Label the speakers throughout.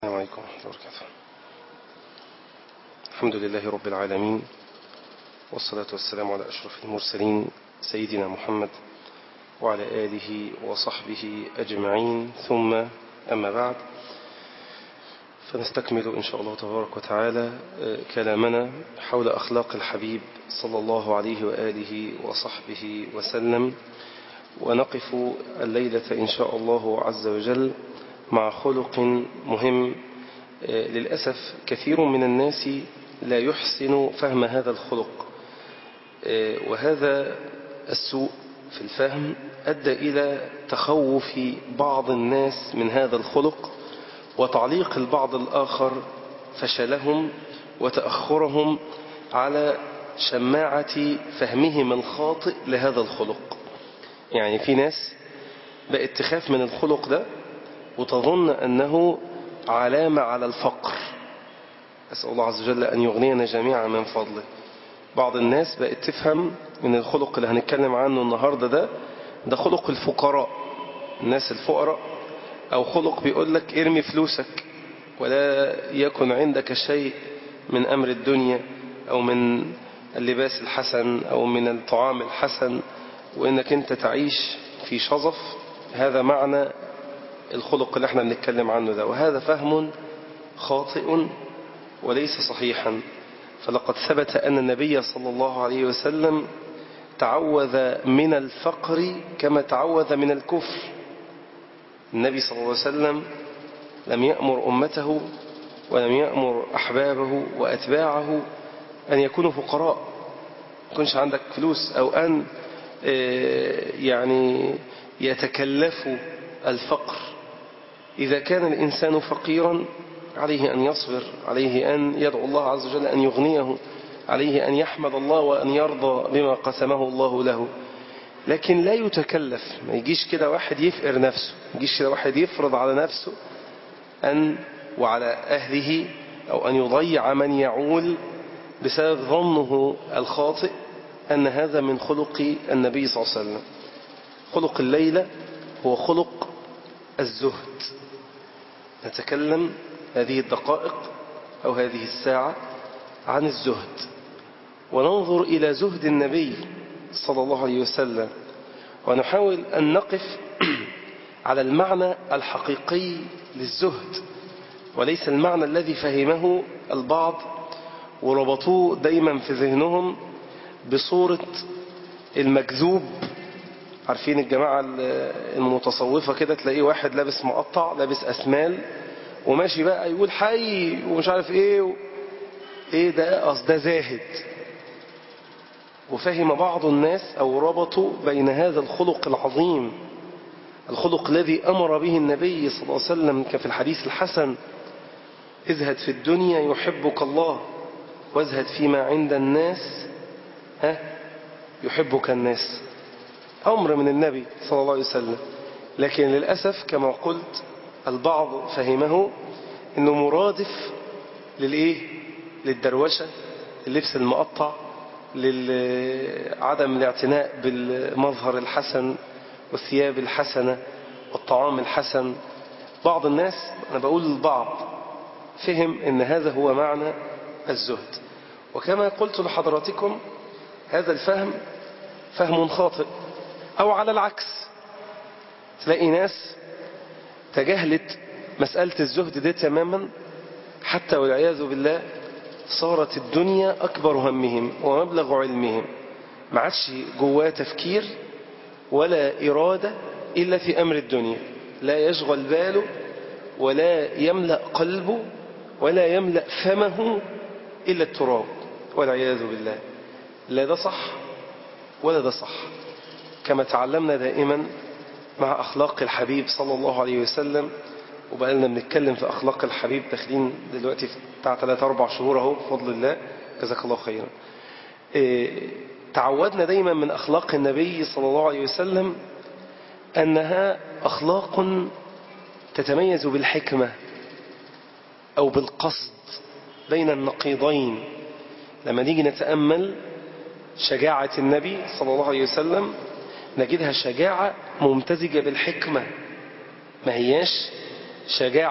Speaker 1: السلام عليكم ورحمة الله وبركاته الحمد لله رب العالمين والصلاة والسلام على أشرف المرسلين سيدنا محمد وعلى آله وصحبه أجمعين ثم أما بعد فنستكمل إن شاء الله تبارك وتعالى كلامنا حول أخلاق الحبيب صلى الله عليه وآله وصحبه وسلم ونقف الليلة إن شاء الله عز وجل مع خلق مهم للأسف كثير من الناس لا يحسن فهم هذا الخلق وهذا السوء في الفهم أدى إلى تخوف بعض الناس من هذا الخلق وتعليق البعض الآخر فشلهم وتأخرهم على شماعة فهمهم الخاطئ لهذا الخلق يعني في ناس بقت تخاف من الخلق ده وتظن أنه علامة على الفقر أسأل الله عز وجل أن يغنينا جميعا من فضله بعض الناس بقت تفهم من الخلق اللي هنتكلم عنه النهاردة ده ده خلق الفقراء الناس الفقراء أو خلق بيقول لك ارمي فلوسك ولا يكن عندك شيء من أمر الدنيا أو من اللباس الحسن أو من الطعام الحسن وإنك أنت تعيش في شظف هذا معنى الخلق اللي احنا بنتكلم عنه ده وهذا فهم خاطئ وليس صحيحا فلقد ثبت أن النبي صلى الله عليه وسلم تعوذ من الفقر كما تعوذ من الكفر النبي صلى الله عليه وسلم لم يأمر أمته ولم يأمر أحبابه وأتباعه أن يكونوا فقراء يكونش عندك فلوس أو أن يعني يتكلفوا الفقر إذا كان الإنسان فقيرا عليه أن يصبر عليه أن يدعو الله عز وجل أن يغنيه عليه أن يحمد الله وأن يرضى بما قسمه الله له لكن لا يتكلف ما يجيش كده واحد يفقر نفسه ما يجيش كده واحد يفرض على نفسه أن وعلى أهله أو أن يضيع من يعول بسبب ظنه الخاطئ أن هذا من خلق النبي صلى الله عليه وسلم خلق الليلة هو خلق الزهد نتكلم هذه الدقائق أو هذه الساعة عن الزهد وننظر إلى زهد النبي صلى الله عليه وسلم ونحاول أن نقف على المعنى الحقيقي للزهد وليس المعنى الذي فهمه البعض وربطوه دايما في ذهنهم بصورة المكذوب عارفين الجماعة المتصوفة كده تلاقيه واحد لابس مقطع لابس أسمال وماشي بقى يقول حي ومش عارف ايه و... ايه ده اصل ده زاهد وفهم بعض الناس او ربطوا بين هذا الخلق العظيم الخلق الذي امر به النبي صلى الله عليه وسلم كفي الحديث الحسن ازهد في الدنيا يحبك الله وازهد فيما عند الناس ها يحبك الناس أمر من النبي صلى الله عليه وسلم لكن للأسف كما قلت البعض فهمه أنه مرادف للإيه للدروشة اللبس المقطع لعدم الاعتناء بالمظهر الحسن والثياب الحسنة والطعام الحسن بعض الناس أنا بقول البعض فهم أن هذا هو معنى الزهد وكما قلت لحضراتكم هذا الفهم فهم خاطئ أو على العكس تلاقي ناس تجاهلت مسألة الزهد دي تماما حتى والعياذ بالله صارت الدنيا أكبر همهم ومبلغ علمهم ما عادش جواه تفكير ولا إرادة إلا في أمر الدنيا لا يشغل باله ولا يملأ قلبه ولا يملأ فمه إلا التراب والعياذ بالله لا ده صح ولا ده صح كما تعلمنا دائما مع أخلاق الحبيب صلى الله عليه وسلم وبقالنا بنتكلم في أخلاق الحبيب داخلين دلوقتي بتاع 3 4 شهور اهو بفضل الله جزاك الله خيرا إيه تعودنا دايما من أخلاق النبي صلى الله عليه وسلم أنها أخلاق تتميز بالحكمة أو بالقصد بين النقيضين لما نيجي نتأمل شجاعة النبي صلى الله عليه وسلم نجدها شجاعة ممتزجة بالحكمة ما هياش شجاعة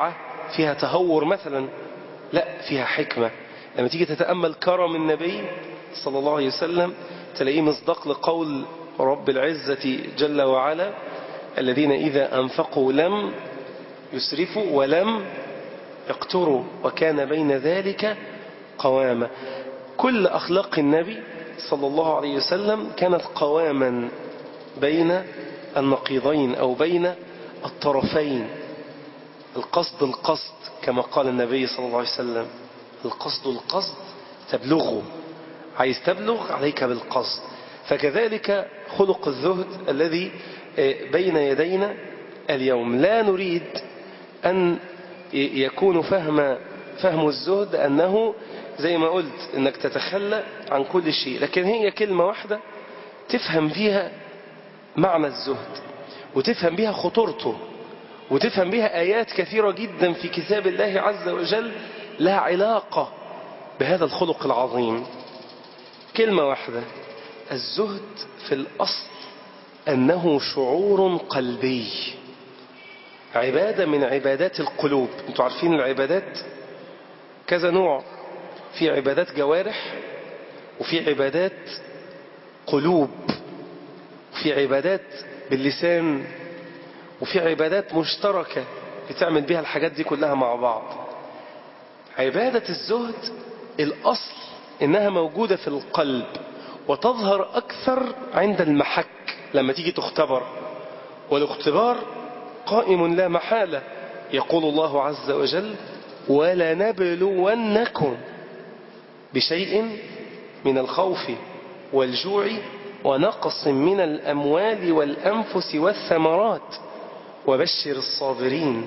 Speaker 1: فيها تهور مثلا لا فيها حكمة لما تيجي تتأمل كرم النبي صلى الله عليه وسلم تلاقيه مصداق لقول رب العزة جل وعلا الذين إذا أنفقوا لم يسرفوا ولم يقتروا وكان بين ذلك قواما كل أخلاق النبي صلى الله عليه وسلم كانت قواما بين النقيضين أو بين الطرفين القصد القصد كما قال النبي صلى الله عليه وسلم القصد القصد تبلغه عايز تبلغ عليك بالقصد فكذلك خلق الزهد الذي بين يدينا اليوم لا نريد أن يكون فهم فهم الزهد أنه زي ما قلت أنك تتخلى عن كل شيء لكن هي كلمة واحدة تفهم فيها معنى الزهد وتفهم بها خطورته وتفهم بها آيات كثيرة جدا في كتاب الله عز وجل لها علاقة بهذا الخلق العظيم كلمة واحدة الزهد في الأصل أنه شعور قلبي عبادة من عبادات القلوب انتوا عارفين العبادات كذا نوع في عبادات جوارح وفي عبادات قلوب وفي عبادات باللسان وفي عبادات مشتركة بتعمل بها الحاجات دي كلها مع بعض عبادة الزهد الأصل إنها موجودة في القلب وتظهر أكثر عند المحك لما تيجي تختبر والاختبار قائم لا محالة يقول الله عز وجل ولنبلونكم بشيء من الخوف والجوع ونقص من الأموال والأنفس والثمرات وبشر الصابرين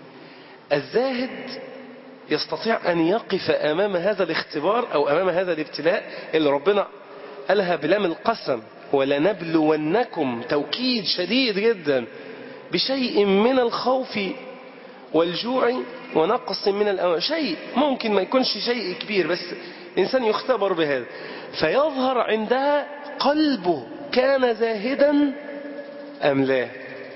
Speaker 1: الزاهد يستطيع أن يقف أمام هذا الاختبار أو أمام هذا الابتلاء اللي ربنا قالها بلام القسم ولنبلونكم توكيد شديد جدا بشيء من الخوف والجوع ونقص من الأموال شيء ممكن ما يكونش شيء كبير بس إنسان يختبر بهذا فيظهر عندها قلبه كان زاهدا أم لا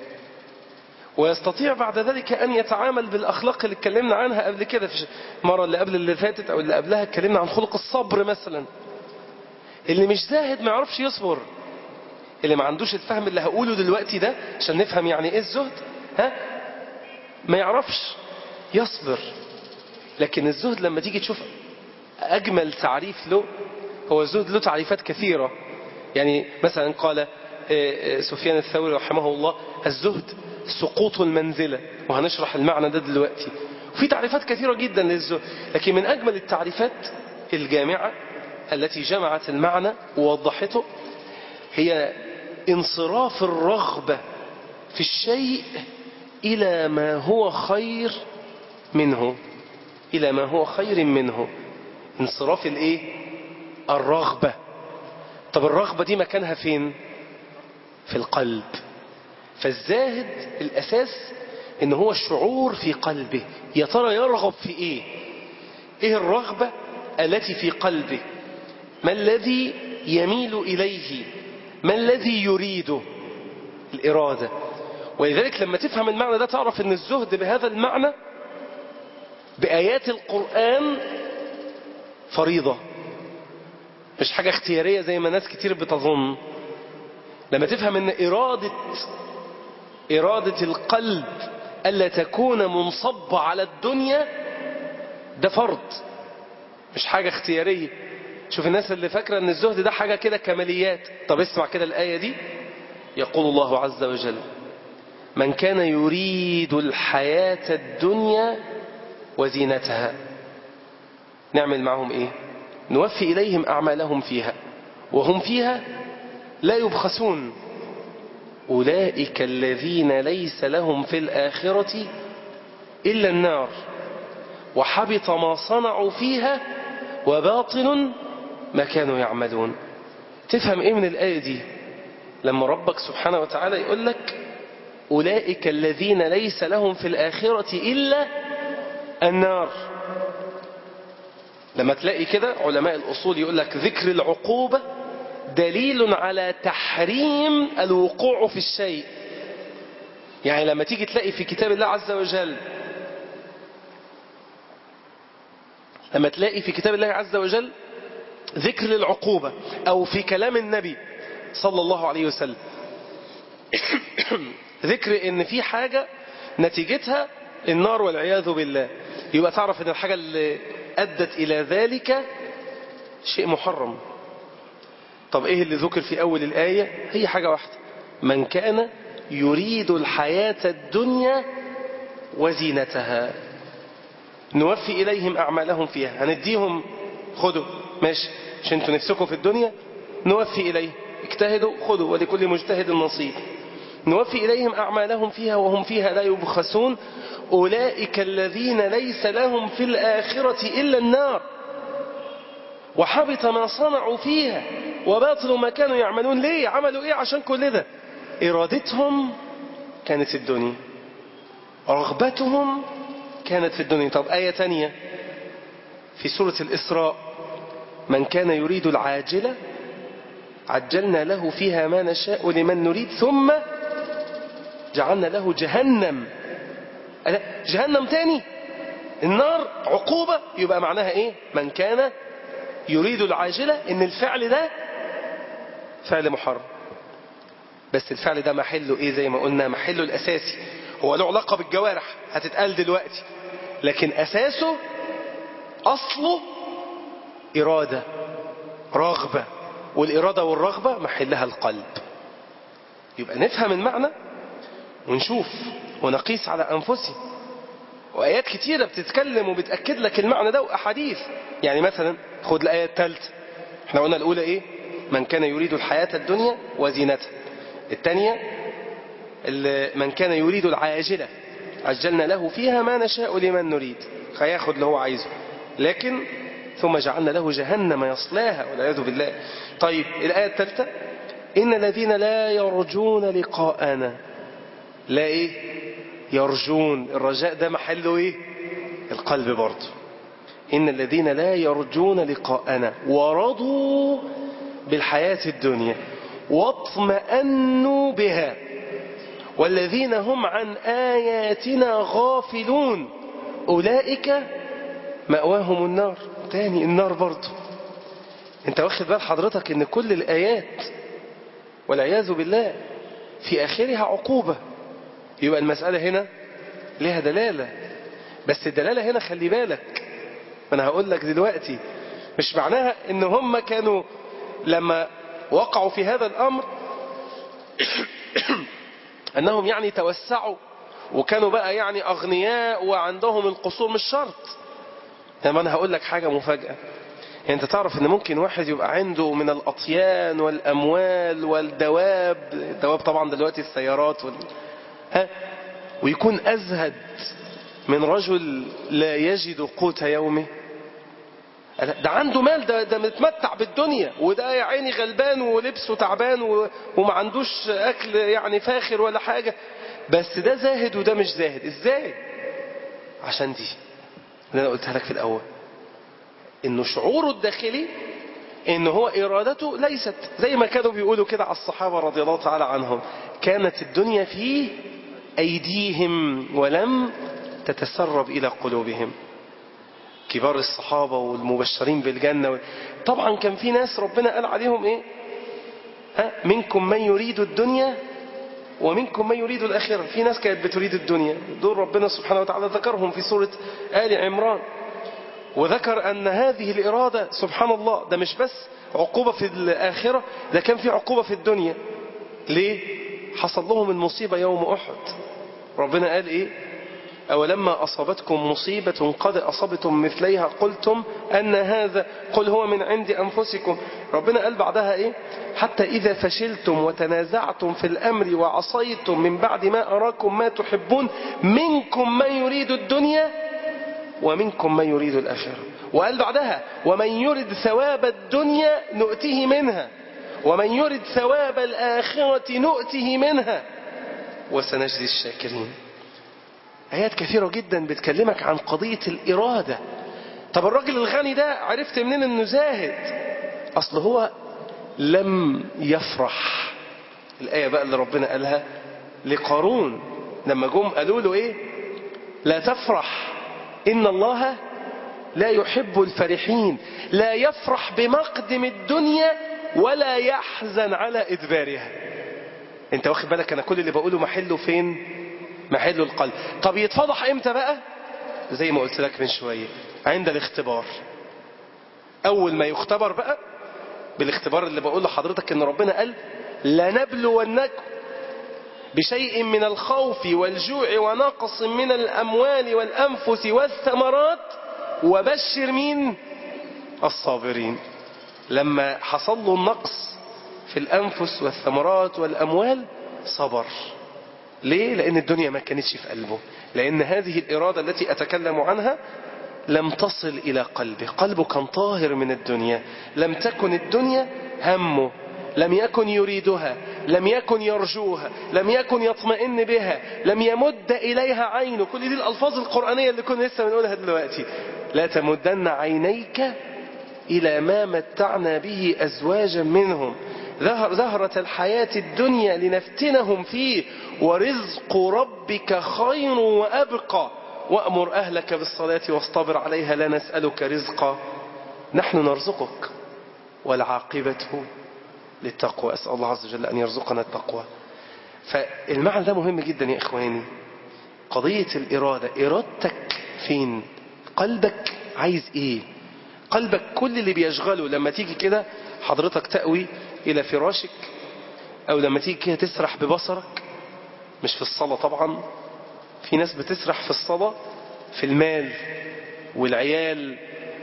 Speaker 1: ويستطيع بعد ذلك أن يتعامل بالأخلاق اللي اتكلمنا عنها قبل كده في المرة اللي قبل اللي فاتت أو اللي قبلها اتكلمنا عن خلق الصبر مثلا اللي مش زاهد ما يعرفش يصبر اللي ما عندوش الفهم اللي هقوله دلوقتي ده عشان نفهم يعني ايه الزهد ها ما يعرفش يصبر لكن الزهد لما تيجي تشوف أجمل تعريف له هو الزهد له تعريفات كثيرة يعني مثلا قال سفيان الثوري رحمه الله الزهد سقوط المنزلة وهنشرح المعنى ده دلوقتي وفي تعريفات كثيرة جدا للزهد لكن من أجمل التعريفات الجامعة التي جمعت المعنى ووضحته هي انصراف الرغبة في الشيء إلى ما هو خير منه إلى ما هو خير منه انصراف الايه الرغبة طب الرغبة دي مكانها فين في القلب فالزاهد الأساس إن هو الشعور في قلبه يا ترى يرغب في إيه إيه الرغبة التي في قلبه ما الذي يميل إليه ما الذي يريده الإرادة ولذلك لما تفهم المعنى ده تعرف أن الزهد بهذا المعنى بآيات القرآن فريضة مش حاجة اختيارية زي ما ناس كتير بتظن لما تفهم أن إرادة إرادة القلب ألا تكون منصبة على الدنيا ده فرض مش حاجة اختيارية شوف الناس اللي فاكرة أن الزهد ده حاجة كده كماليات طب اسمع كده الآية دي يقول الله عز وجل من كان يريد الحياة الدنيا وزينتها نعمل معهم ايه نوفي إليهم أعمالهم فيها وهم فيها لا يبخسون أولئك الذين ليس لهم في الآخرة إلا النار وحبط ما صنعوا فيها وباطل ما كانوا يعملون تفهم ايه من الآية دي لما ربك سبحانه وتعالى يقول لك أولئك الذين ليس لهم في الآخرة إلا النار لما تلاقي كده علماء الأصول يقول لك ذكر العقوبة دليل على تحريم الوقوع في الشيء يعني لما تيجي تلاقي في كتاب الله عز وجل لما تلاقي في كتاب الله عز وجل ذكر للعقوبة أو في كلام النبي صلى الله عليه وسلم ذكر ان في حاجة نتيجتها النار والعياذ بالله يبقى تعرف ان الحاجة اللي أدت إلى ذلك شيء محرم طب ايه اللي ذكر في أول الآية هي حاجة واحدة من كان يريد الحياة الدنيا وزينتها نوفي إليهم أعمالهم فيها هنديهم خدوا ماشي مش انتوا نفسكم في الدنيا نوفي إليه اجتهدوا خذوا ولكل مجتهد نصيب نوفي إليهم أعمالهم فيها وهم فيها لا يبخسون أولئك الذين ليس لهم في الآخرة إلا النار وحبط ما صنعوا فيها وباطل ما كانوا يعملون ليه عملوا إيه عشان كل ده إرادتهم كانت الدنيا رغبتهم كانت في الدنيا طب آية تانية في سورة الإسراء من كان يريد العاجلة عجلنا له فيها ما نشاء لمن نريد ثم جعلنا له جهنم جهنم تاني النار عقوبة يبقى معناها ايه من كان يريد العاجلة ان الفعل ده فعل محرم بس الفعل ده محله ايه زي ما قلنا محله الاساسي هو له علاقة بالجوارح هتتقال دلوقتي لكن اساسه اصله ارادة رغبة والإرادة والرغبة محلها القلب يبقى نفهم المعنى ونشوف ونقيس على أنفسنا وآيات كتيرة بتتكلم وبتأكد لك المعنى ده وأحاديث يعني مثلا خد الآية الثالثة احنا قلنا الأولى إيه من كان يريد الحياة الدنيا وزينتها الثانية من كان يريد العاجلة عجلنا له فيها ما نشاء لمن نريد هياخد اللي هو عايزه لكن ثم جعلنا له جهنم يصلاها والعياذ بالله طيب الآية الثالثة إن الذين لا يرجون لقاءنا لا إيه يرجون الرجاء ده محله إيه القلب برضه إن الذين لا يرجون لقاءنا ورضوا بالحياة الدنيا واطمأنوا بها والذين هم عن آياتنا غافلون أولئك مأواهم النار تاني النار برضه انت واخد بال حضرتك ان كل الآيات والعياذ بالله في آخرها عقوبة يبقى المسألة هنا لها دلالة بس الدلالة هنا خلي بالك أنا هقول لك دلوقتي مش معناها ان هم كانوا لما وقعوا في هذا الأمر أنهم يعني توسعوا وكانوا بقى يعني أغنياء وعندهم القصور مش شرط لما أنا هقول لك حاجة مفاجأة يعني أنت تعرف أن ممكن واحد يبقى عنده من الأطيان والأموال والدواب الدواب طبعا دلوقتي السيارات وال... ها ويكون أزهد من رجل لا يجد قوت يومه ده عنده مال ده, ده متمتع بالدنيا وده يا عيني غلبان ولبسه تعبان و... وما عندوش أكل يعني فاخر ولا حاجة بس ده زاهد وده مش زاهد ازاي عشان دي اللي انا قلتها لك في الاول انه شعوره الداخلي ان هو ارادته ليست زي ما كانوا بيقولوا كده على الصحابه رضي الله تعالى عنهم كانت الدنيا في ايديهم ولم تتسرب الى قلوبهم كبار الصحابه والمبشرين بالجنه طبعا كان في ناس ربنا قال عليهم ايه ها منكم من يريد الدنيا ومنكم من يريد الآخرة في ناس كانت بتريد الدنيا دول ربنا سبحانه وتعالى ذكرهم في سورة آل عمران وذكر أن هذه الإرادة سبحان الله ده مش بس عقوبة في الآخرة ده كان في عقوبة في الدنيا ليه حصل لهم المصيبة يوم أحد ربنا قال إيه أولما أصابتكم مصيبة قد أصبتم مثليها قلتم أن هذا قل هو من عند أنفسكم ربنا قال بعدها إيه حتى إذا فشلتم وتنازعتم في الأمر وعصيتم من بعد ما أراكم ما تحبون منكم من يريد الدنيا ومنكم من يريد الآخرة وقال بعدها ومن يرد ثواب الدنيا نؤته منها ومن يرد ثواب الآخرة نؤته منها وسنجزي الشاكرين آيات كثيرة جدا بتكلمك عن قضية الإرادة طب الراجل الغني ده عرفت منين انه زاهد اصل هو لم يفرح الآية بقى اللي ربنا قالها لقارون لما جم قالوا له ايه لا تفرح إن الله لا يحب الفرحين لا يفرح بمقدم الدنيا ولا يحزن على إدبارها انت واخد بالك انا كل اللي بقوله محله فين محله القلب طب يتفضح امتى بقى زي ما قلت لك من شوية عند الاختبار اول ما يختبر بقى بالاختبار اللي بقول لحضرتك ان ربنا قال لنبلونكم بشيء من الخوف والجوع ونقص من الأموال والأنفس والثمرات وبشر مين الصابرين لما حصل له النقص في الأنفس والثمرات والأموال صبر ليه؟ لأن الدنيا ما كانتش في قلبه لأن هذه الإرادة التي أتكلم عنها لم تصل إلى قلبه قلبه كان طاهر من الدنيا لم تكن الدنيا همه لم يكن يريدها لم يكن يرجوها لم يكن يطمئن بها لم يمد إليها عينه كل دي الألفاظ القرآنية اللي كنا لسه بنقولها دلوقتي لا تمدن عينيك إلى ما متعنا به أزواجا منهم ظهر زهرة الحياة الدنيا لنفتنهم فيه ورزق ربك خير وأبقى وأمر أهلك بالصلاة واصطبر عليها لا نسألك رزقا نحن نرزقك والعاقبة للتقوى أسأل الله عز وجل أن يرزقنا التقوى فالمعنى ده مهم جدا يا إخواني قضية الإرادة إرادتك فين قلبك عايز إيه قلبك كل اللي بيشغله لما تيجي كده حضرتك تأوي إلى فراشك أو لما تيجي كده تسرح ببصرك مش في الصلاة طبعا في ناس بتسرح في الصلاة في المال والعيال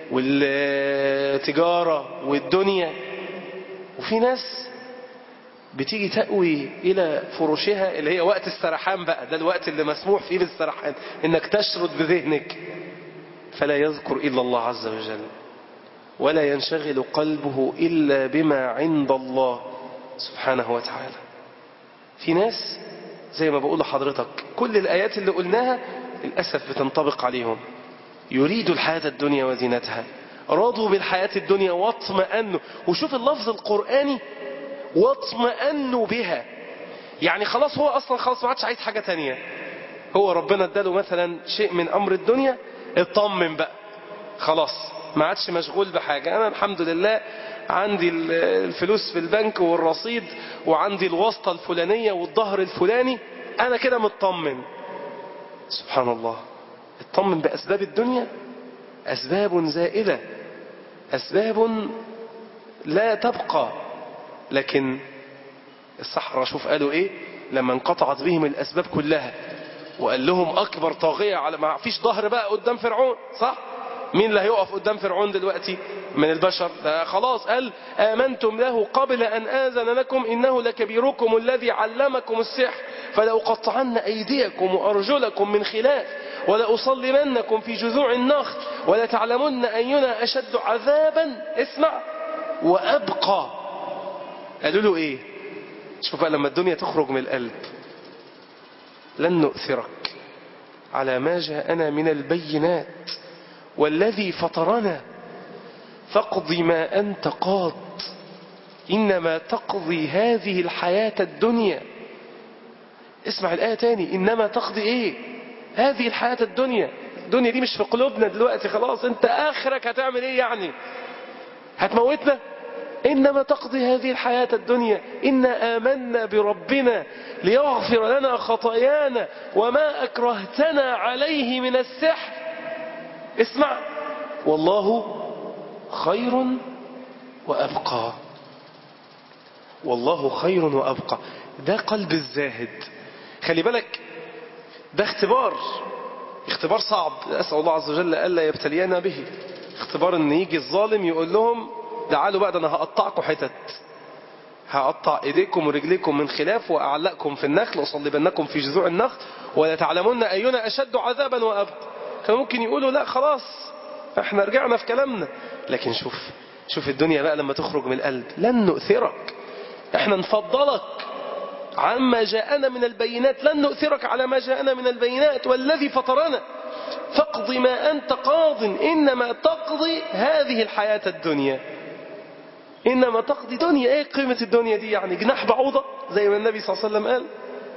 Speaker 1: والتجارة والدنيا وفي ناس بتيجي تأوي إلى فرشها اللي هي وقت السرحان بقى ده الوقت اللي مسموح فيه بالسرحان إنك تشرد بذهنك فلا يذكر إلا الله عز وجل ولا ينشغل قلبه إلا بما عند الله سبحانه وتعالى في ناس زي ما بقول لحضرتك كل الآيات اللي قلناها للأسف بتنطبق عليهم يريد الحياة الدنيا وزينتها راضوا بالحياة الدنيا واطمأنوا وشوف اللفظ القرآني واطمأنوا بها يعني خلاص هو أصلا خلاص ما عادش عايز حاجة تانية هو ربنا اداله مثلا شيء من أمر الدنيا اطمن بقى خلاص ما عادش مشغول بحاجة أنا الحمد لله عندي الفلوس في البنك والرصيد وعندي الواسطة الفلانية والظهر الفلاني أنا كده مطمن سبحان الله اطمن بأسباب الدنيا أسباب زائلة أسباب لا تبقى لكن الصحراء شوف قالوا إيه لما انقطعت بهم الأسباب كلها وقال لهم أكبر طاغية على ما فيش ظهر بقى قدام فرعون صح مين اللي هيقف قدام فرعون دلوقتي من البشر ده خلاص قال آمنتم له قبل أن آذن لكم إنه لكبيركم الذي علمكم السحر فلأقطعن أيديكم وأرجلكم من خلاف ولأصلبنكم في جذوع النخل ولتعلمن أينا أشد عذابا اسمع وأبقى قالوا له إيه شوف بقى لما الدنيا تخرج من القلب لن نؤثرك على ما جاءنا من البينات والذي فطرنا فاقض ما أنت قاض إنما تقضي هذه الحياة الدنيا اسمع الآية تاني إنما تقضي إيه هذه الحياة الدنيا الدنيا دي مش في قلوبنا دلوقتي خلاص انت آخرك هتعمل إيه يعني هتموتنا إنما تقضي هذه الحياة الدنيا إنا آمنا بربنا ليغفر لنا خطايانا وما أكرهتنا عليه من السحر اسمع والله خير وأبقى والله خير وأبقى ده قلب الزاهد خلي بالك ده اختبار اختبار صعب أسأل الله عز وجل ألا يبتلينا به اختبار ان يجي الظالم يقول لهم تعالوا بقى ده انا هقطعكم حتت هقطع ايديكم ورجليكم من خلاف واعلقكم في النخل واصلبنكم في جذوع النخل ولا تعلمون اينا اشد عذابا وابقى كانوا ممكن يقولوا لا خلاص احنا رجعنا في كلامنا لكن شوف شوف الدنيا بقى لما تخرج من القلب لن نؤثرك احنا نفضلك عما جاءنا من البينات لن نؤثرك على ما جاءنا من البينات والذي فطرنا فاقض ما أنت قاض إنما تقضي هذه الحياة الدنيا إنما تقضي دنيا إيه قيمة الدنيا دي يعني جناح بعوضة زي ما النبي صلى الله عليه وسلم قال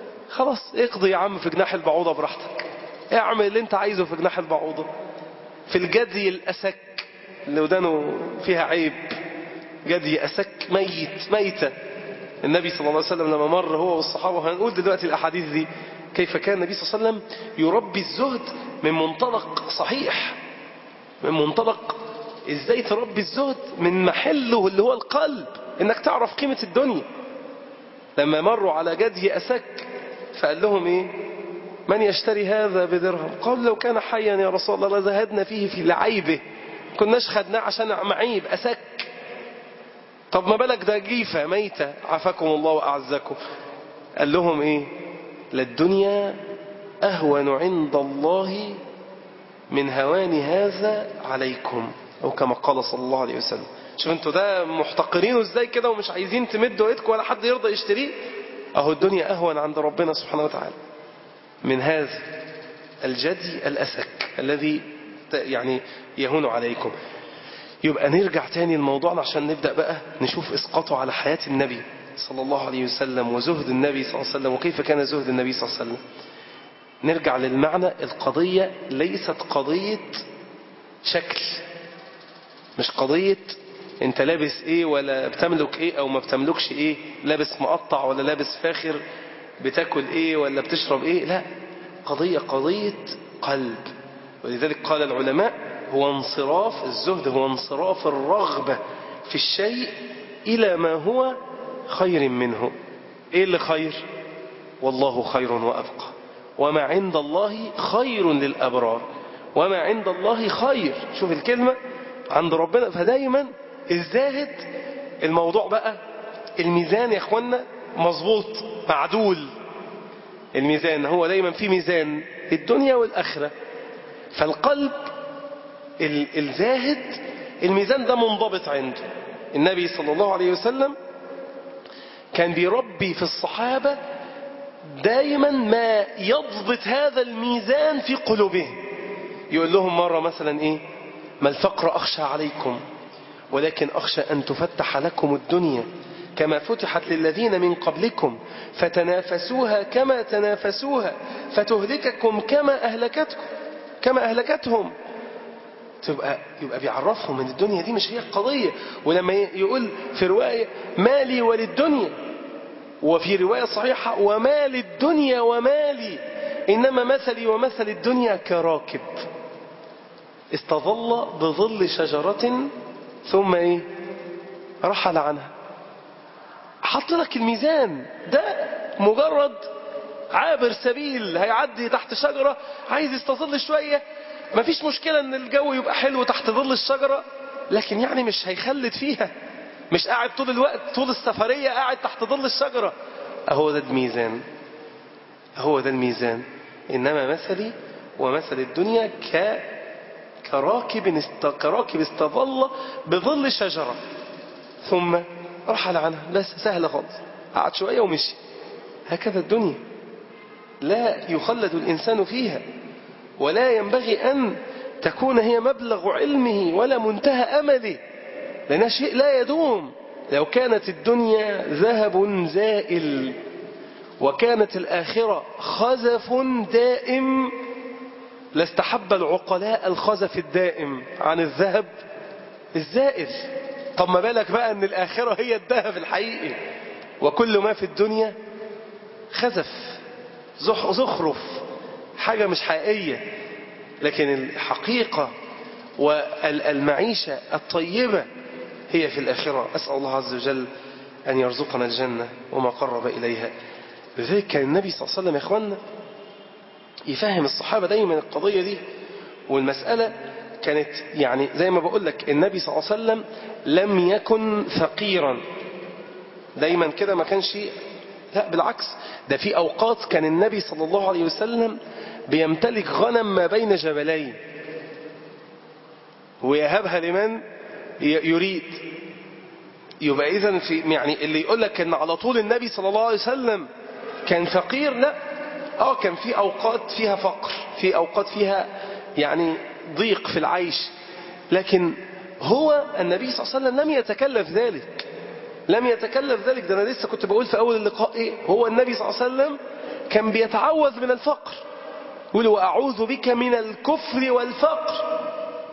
Speaker 1: خلاص اقضي يا عم في جناح البعوضة براحتك اعمل اللي انت عايزه في جناح البعوضة في الجدي الأسك اللي ودانه فيها عيب جدي أسك ميت ميتة النبي صلى الله عليه وسلم لما مر هو والصحابة هنقول دلوقتي الأحاديث دي كيف كان النبي صلى الله عليه وسلم يربي الزهد من منطلق صحيح من منطلق ازاي تربي الزهد من محله اللي هو القلب انك تعرف قيمة الدنيا لما مروا على جدي أسك فقال لهم ايه من يشتري هذا بدرهم قال لو كان حيا يا رسول الله لزهدنا فيه في لعيبه كناش خدناه عشان معيب أسك طب ما بالك ده جيفة ميتة عافاكم الله وأعزكم قال لهم ايه للدنيا أهون عند الله من هوان هذا عليكم أو كما قال صلى الله عليه وسلم شوف انتوا ده محتقرينه ازاي كده ومش عايزين تمدوا ايدكم ولا حد يرضى يشتريه اهو الدنيا اهون عند ربنا سبحانه وتعالى من هذا الجدي الاسك الذي يعني يهون عليكم يبقى نرجع تاني لموضوعنا عشان نبدأ بقى نشوف اسقاطه على حياة النبي صلى الله عليه وسلم وزهد النبي صلى الله عليه وسلم وكيف كان زهد النبي صلى الله عليه وسلم نرجع للمعنى القضية ليست قضية شكل مش قضية انت لابس ايه ولا بتملك ايه او ما بتملكش ايه لابس مقطع ولا لابس فاخر بتاكل ايه ولا بتشرب ايه لا قضية قضية قلب ولذلك قال العلماء هو انصراف الزهد هو انصراف الرغبة في الشيء إلى ما هو خير منه ايه اللي خير والله خير وأبقى وما عند الله خير للأبرار وما عند الله خير شوف الكلمة عند ربنا فدايما الزاهد الموضوع بقى الميزان يا اخوانا مظبوط معدول الميزان هو دايما في ميزان الدنيا والآخرة فالقلب الزاهد الميزان ده منضبط عنده النبي صلى الله عليه وسلم كان بيربي في الصحابة دايما ما يضبط هذا الميزان في قلوبهم يقول لهم مرة مثلا ايه ما الفقر أخشى عليكم ولكن أخشى أن تفتح لكم الدنيا كما فتحت للذين من قبلكم فتنافسوها كما تنافسوها فتهلككم كما أهلكتكم كما أهلكتهم تبقى يبقى بيعرفهم ان الدنيا دي مش هي القضية ولما يقول في رواية مالي وللدنيا وفي رواية صحيحة وما للدنيا ومالي إنما مثلي ومثل الدنيا كراكب استظل بظل شجرة ثم ايه رحل عنها حط لك الميزان ده مجرد عابر سبيل هيعدي تحت شجرة عايز يستظل شوية مفيش مشكلة ان الجو يبقى حلو تحت ظل الشجرة لكن يعني مش هيخلد فيها مش قاعد طول الوقت طول السفرية قاعد تحت ظل الشجرة اهو ده الميزان هو ده الميزان انما مثلي ومثل الدنيا ك كراكب است... كراكب استظل بظل شجرة ثم رحل عنها بس سهلة خالص قعد شوية ومشي هكذا الدنيا لا يخلد الإنسان فيها ولا ينبغي أن تكون هي مبلغ علمه ولا منتهى أمله لأنها شيء لا يدوم لو كانت الدنيا ذهب زائل وكانت الآخرة خزف دائم لاستحب العقلاء الخزف الدائم عن الذهب الزائل طب ما بالك بقى ان الآخرة هي الذهب الحقيقي وكل ما في الدنيا خزف زخرف حاجة مش حقيقية لكن الحقيقة والمعيشة الطيبة هي في الآخرة أسأل الله عز وجل أن يرزقنا الجنة وما قرب إليها لذلك كان النبي صلى الله عليه وسلم يا إخواننا يفهم الصحابة دايما القضية دي والمسألة كانت يعني زي ما بقول لك النبي صلى الله عليه وسلم لم يكن فقيرا دايما كده ما كانش لا بالعكس ده في أوقات كان النبي صلى الله عليه وسلم بيمتلك غنم ما بين جبلين ويهبها لمن يريد يبقى إذا في يعني اللي يقول لك ان على طول النبي صلى الله عليه وسلم كان فقير لا اه كان في اوقات فيها فقر في اوقات فيها يعني ضيق في العيش لكن هو النبي صلى الله عليه وسلم لم يتكلف ذلك لم يتكلف ذلك ده انا لسه كنت بقول في اول اللقاء ايه هو النبي صلى الله عليه وسلم كان بيتعوذ من الفقر يقول واعوذ بك من الكفر والفقر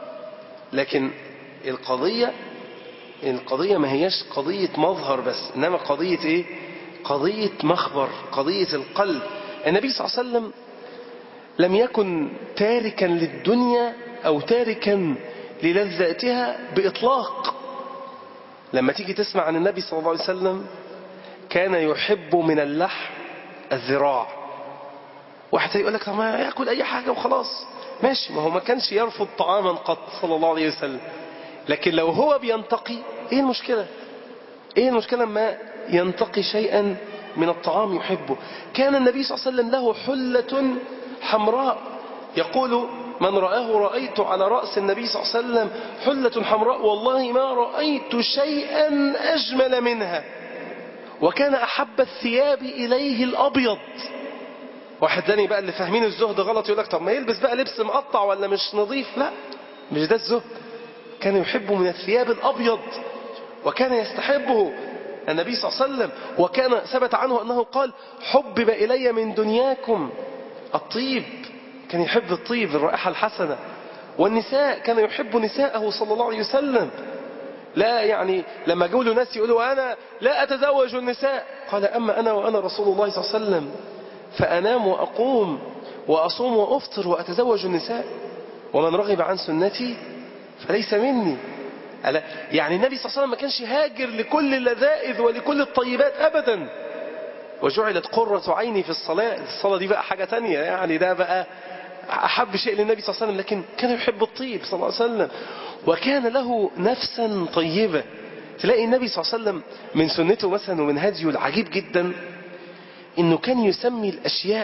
Speaker 1: لكن القضية القضية ما هيش قضية مظهر بس إنما قضية إيه قضية مخبر قضية القلب النبي صلى الله عليه وسلم لم يكن تاركا للدنيا أو تاركا للذاتها بإطلاق لما تيجي تسمع عن النبي صلى الله عليه وسلم كان يحب من اللحم الذراع واحد يقول لك طب ما ياكل اي حاجه وخلاص ماشي ما هو ما كانش يرفض طعاما قط صلى الله عليه وسلم لكن لو هو بينتقي ايه المشكله ايه المشكله ما ينتقي شيئا من الطعام يحبه كان النبي صلى الله عليه وسلم له حله حمراء يقول من رآه رأيت على رأس النبي صلى الله عليه وسلم حلة حمراء والله ما رأيت شيئا أجمل منها وكان أحب الثياب إليه الأبيض واحد تاني بقى اللي فاهمين الزهد غلط يقول لك طب ما يلبس بقى لبس مقطع ولا مش نظيف لا مش ده الزهد كان يحب من الثياب الأبيض وكان يستحبه النبي صلى الله عليه وسلم وكان ثبت عنه أنه قال حبب إلي من دنياكم الطيب كان يحب الطيب الرائحة الحسنة والنساء كان يحب نساءه صلى الله عليه وسلم لا يعني لما جولوا ناس يقولوا أنا لا أتزوج النساء قال أما أنا وأنا رسول الله صلى الله عليه وسلم فأنام وأقوم وأصوم وأفطر وأتزوج النساء ومن رغب عن سنتي فليس مني ألا يعني النبي صلى الله عليه وسلم ما كانش هاجر لكل اللذائذ ولكل الطيبات أبدا وجعلت قرة عيني في الصلاة الصلاة دي بقى حاجة تانية يعني ده بقى أحب شيء للنبي صلى الله عليه وسلم لكن كان يحب الطيب صلى الله عليه وسلم وكان له نفسا طيبة تلاقي النبي صلى الله عليه وسلم من سنته مثلا ومن هديه العجيب جدا انه كان يسمي الاشياء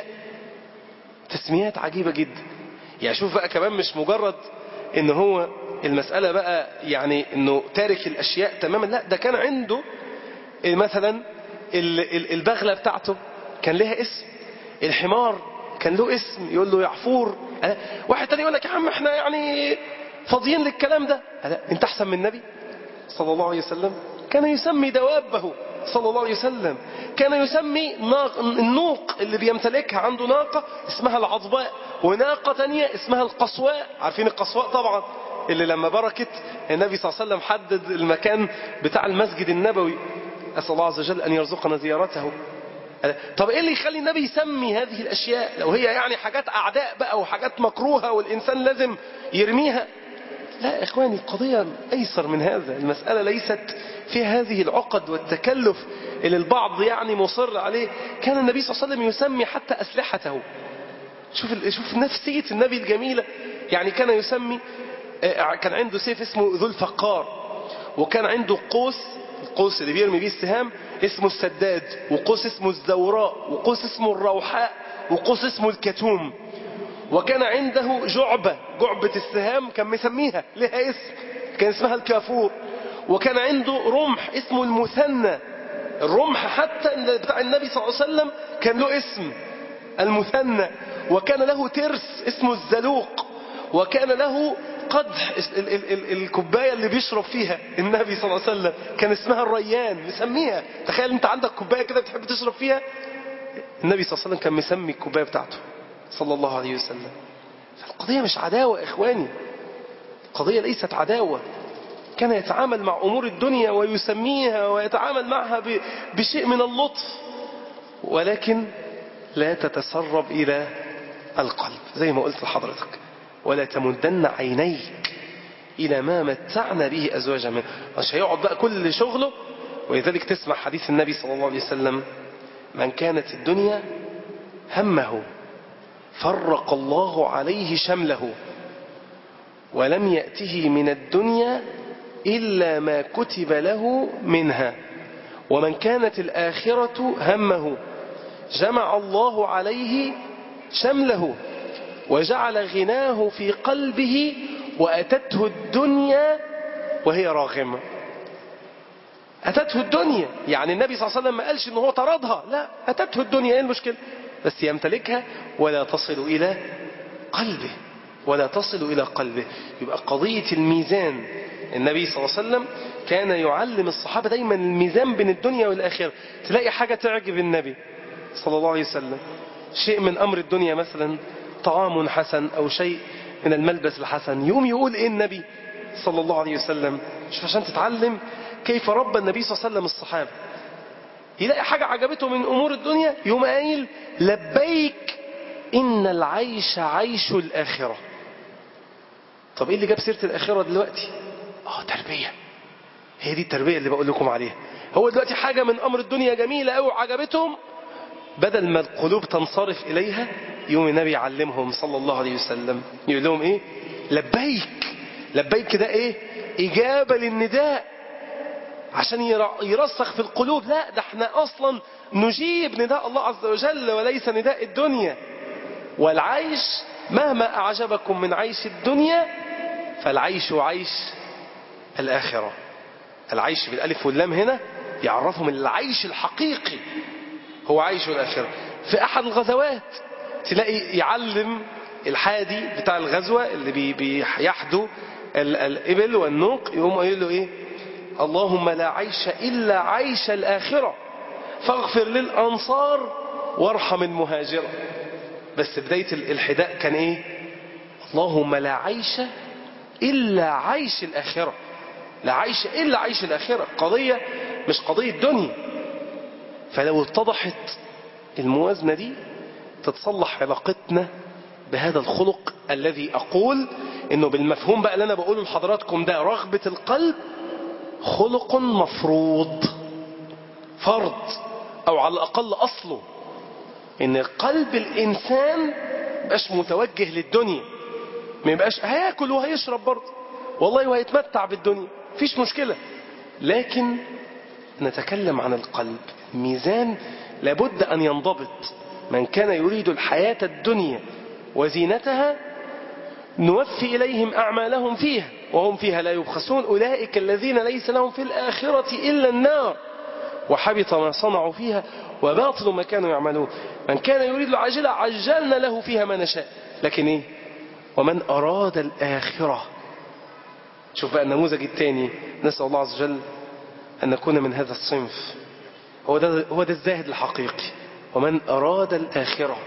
Speaker 1: تسميات عجيبة جدا يعني شوف بقى كمان مش مجرد ان هو المسألة بقى يعني انه تارك الاشياء تماما لا ده كان عنده مثلا البغلة بتاعته كان لها اسم الحمار كان له اسم يقول له يعفور واحد تاني يقول لك يا عم احنا يعني فاضيين للكلام ده لا انت احسن من النبي صلى الله عليه وسلم كان يسمي دوابه صلى الله عليه وسلم كان يسمي النوق اللي بيمتلكها عنده ناقة اسمها العضباء وناقة تانية اسمها القصواء عارفين القصواء طبعا اللي لما بركت النبي صلى الله عليه وسلم حدد المكان بتاع المسجد النبوي أسأل الله عز وجل أن يرزقنا زيارته طب ايه اللي يخلي النبي يسمي هذه الاشياء لو هي يعني حاجات اعداء بقى وحاجات مكروهة والانسان لازم يرميها لا اخواني القضية ايسر من هذا المسألة ليست فيها هذه العقد والتكلف اللي البعض يعني مصر عليه كان النبي صلى الله عليه وسلم يسمي حتى اسلحته شوف شوف نفسية النبي الجميلة يعني كان يسمي كان عنده سيف اسمه ذو الفقار وكان عنده قوس القوس اللي بيرمي بيه السهام اسمه السداد وقوس اسمه الزوراء وقوس اسمه الروحاء وقوس اسمه الكتوم وكان عنده جعبة جعبة السهام كان مسميها لها اسم كان اسمها الكافور وكان عنده رمح اسمه المثنى الرمح حتى بتاع النبي صلى الله عليه وسلم كان له اسم المثنى وكان له ترس اسمه الزلوق وكان له قدح ال ال ال الكوباية اللي بيشرب فيها النبي صلى الله عليه وسلم كان اسمها الريان مسميها تخيل انت عندك كوباية كده بتحب تشرب فيها النبي صلى الله عليه وسلم كان مسمي الكوباية بتاعته صلى الله عليه وسلم فالقضية مش عداوة إخواني القضية ليست عداوة كان يتعامل مع أمور الدنيا ويسميها ويتعامل معها بشيء من اللطف ولكن لا تتسرب إلى القلب زي ما قلت لحضرتك ولا تمدن عينيك إلى ما متعنا به أزواجا منه مش هيقعد بقى كل شغله ولذلك تسمع حديث النبي صلى الله عليه وسلم من كانت الدنيا همه فرق الله عليه شمله ولم يأته من الدنيا إلا ما كتب له منها ومن كانت الآخرة همه جمع الله عليه شمله وجعل غناه في قلبه وأتته الدنيا وهي راغمة أتته الدنيا يعني النبي صلى الله عليه وسلم ما قالش إن هو طردها لا أتته الدنيا إيه المشكلة بس يمتلكها ولا تصل إلى قلبه ولا تصل إلى قلبه يبقى قضية الميزان النبي صلى الله عليه وسلم كان يعلم الصحابة دايما الميزان بين الدنيا والآخرة تلاقي حاجة تعجب النبي صلى الله عليه وسلم شيء من أمر الدنيا مثلا طعام حسن أو شيء من الملبس الحسن يوم يقول إيه النبي صلى الله عليه وسلم شوف عشان تتعلم كيف ربى النبي صلى الله عليه وسلم الصحابة يلاقي حاجة عجبته من أمور الدنيا يوم قايل لبيك إن العيش عيش الآخرة طب إيه اللي جاب سيرة الآخرة دلوقتي آه تربية هي دي التربية اللي بقول لكم عليها هو دلوقتي حاجة من أمر الدنيا جميلة أوي وعجبتهم بدل ما القلوب تنصرف إليها يوم النبي يعلمهم صلى الله عليه وسلم يقول لهم إيه لبيك لبيك ده إيه إجابة للنداء عشان يرسخ في القلوب لا ده احنا أصلا نجيب نداء الله عز وجل وليس نداء الدنيا والعيش مهما أعجبكم من عيش الدنيا فالعيش عيش الآخرة العيش بالألف واللام هنا يعرفهم العيش الحقيقي هو عيش الآخرة في أحد الغزوات تلاقي يعلم الحادي بتاع الغزوة اللي بيحدو الإبل والنوق يقوم قايل له إيه اللهم لا عيش إلا عيش الآخرة فاغفر للأنصار وارحم المهاجرة بس بداية الحداء كان إيه اللهم لا عيش إلا عيش الآخرة لا عيش إلا عيش الآخرة قضية مش قضية دنيا فلو اتضحت الموازنة دي تتصلح علاقتنا بهذا الخلق الذي أقول إنه بالمفهوم بقى اللي أنا بقوله لحضراتكم ده رغبة القلب خلق مفروض فرض أو على الأقل أصله إن قلب الإنسان مبقاش متوجه للدنيا ما يبقاش هياكل وهيشرب برضه والله وهيتمتع بالدنيا مفيش مشكلة لكن نتكلم عن القلب ميزان لابد أن ينضبط من كان يريد الحياة الدنيا وزينتها نوفي إليهم أعمالهم فيها وهم فيها لا يبخسون أولئك الذين ليس لهم في الآخرة إلا النار وحبط ما صنعوا فيها وباطل ما كانوا يعملون من كان يريد العاجلة عجلنا له فيها ما نشاء لكن إيه ومن أراد الآخرة شوف بقى النموذج الثاني نسأل الله عز وجل أن نكون من هذا الصنف هو ده, هو ده الزاهد الحقيقي ومن أراد الآخرة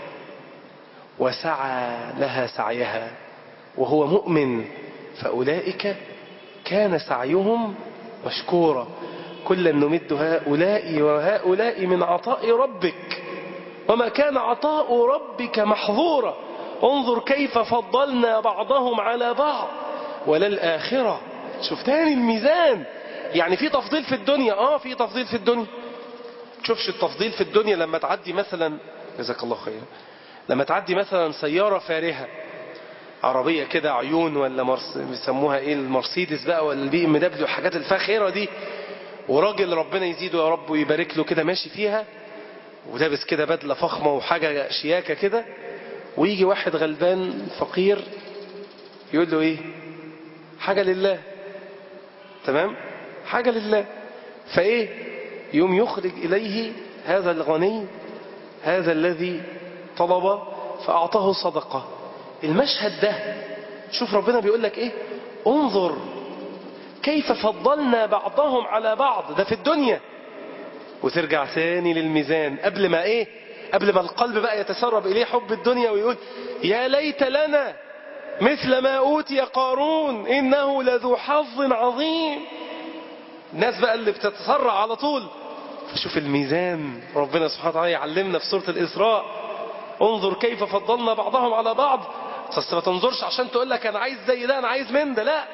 Speaker 1: وسعى لها سعيها وهو مؤمن فأولئك كان سعيهم مشكورا كلا نمد هؤلاء وهؤلاء من عطاء ربك وما كان عطاء ربك محظورا انظر كيف فضلنا بعضهم على بعض وللآخرة شوف تاني الميزان يعني في تفضيل في الدنيا اه في تفضيل في الدنيا تشوفش التفضيل في الدنيا لما تعدي مثلا جزاك الله خير لما تعدي مثلا سيارة فارهة عربية كده عيون ولا مرس... بيسموها ايه المرسيدس بقى ولا البي ام دبليو الحاجات الفاخرة دي وراجل ربنا يزيده يا رب ويبارك له كده ماشي فيها ولابس كده بدلة فخمة وحاجة شياكة كده ويجي واحد غلبان فقير يقول له ايه حاجة لله تمام حاجة لله فايه يوم يخرج إليه هذا الغني هذا الذي طلب فأعطاه صدقة المشهد ده شوف ربنا بيقول لك ايه انظر كيف فضلنا بعضهم على بعض ده في الدنيا وترجع ثاني للميزان قبل ما ايه قبل ما القلب بقى يتسرب اليه حب الدنيا ويقول يا ليت لنا مثل ما اوتي قارون انه لذو حظ عظيم الناس بقى اللي بتتسرع على طول فشوف الميزان ربنا سبحانه وتعالى يعلمنا في سورة الإسراء انظر كيف فضلنا بعضهم على بعض بس ما تنظرش عشان تقول لك أنا عايز زي ده أنا عايز من ده لا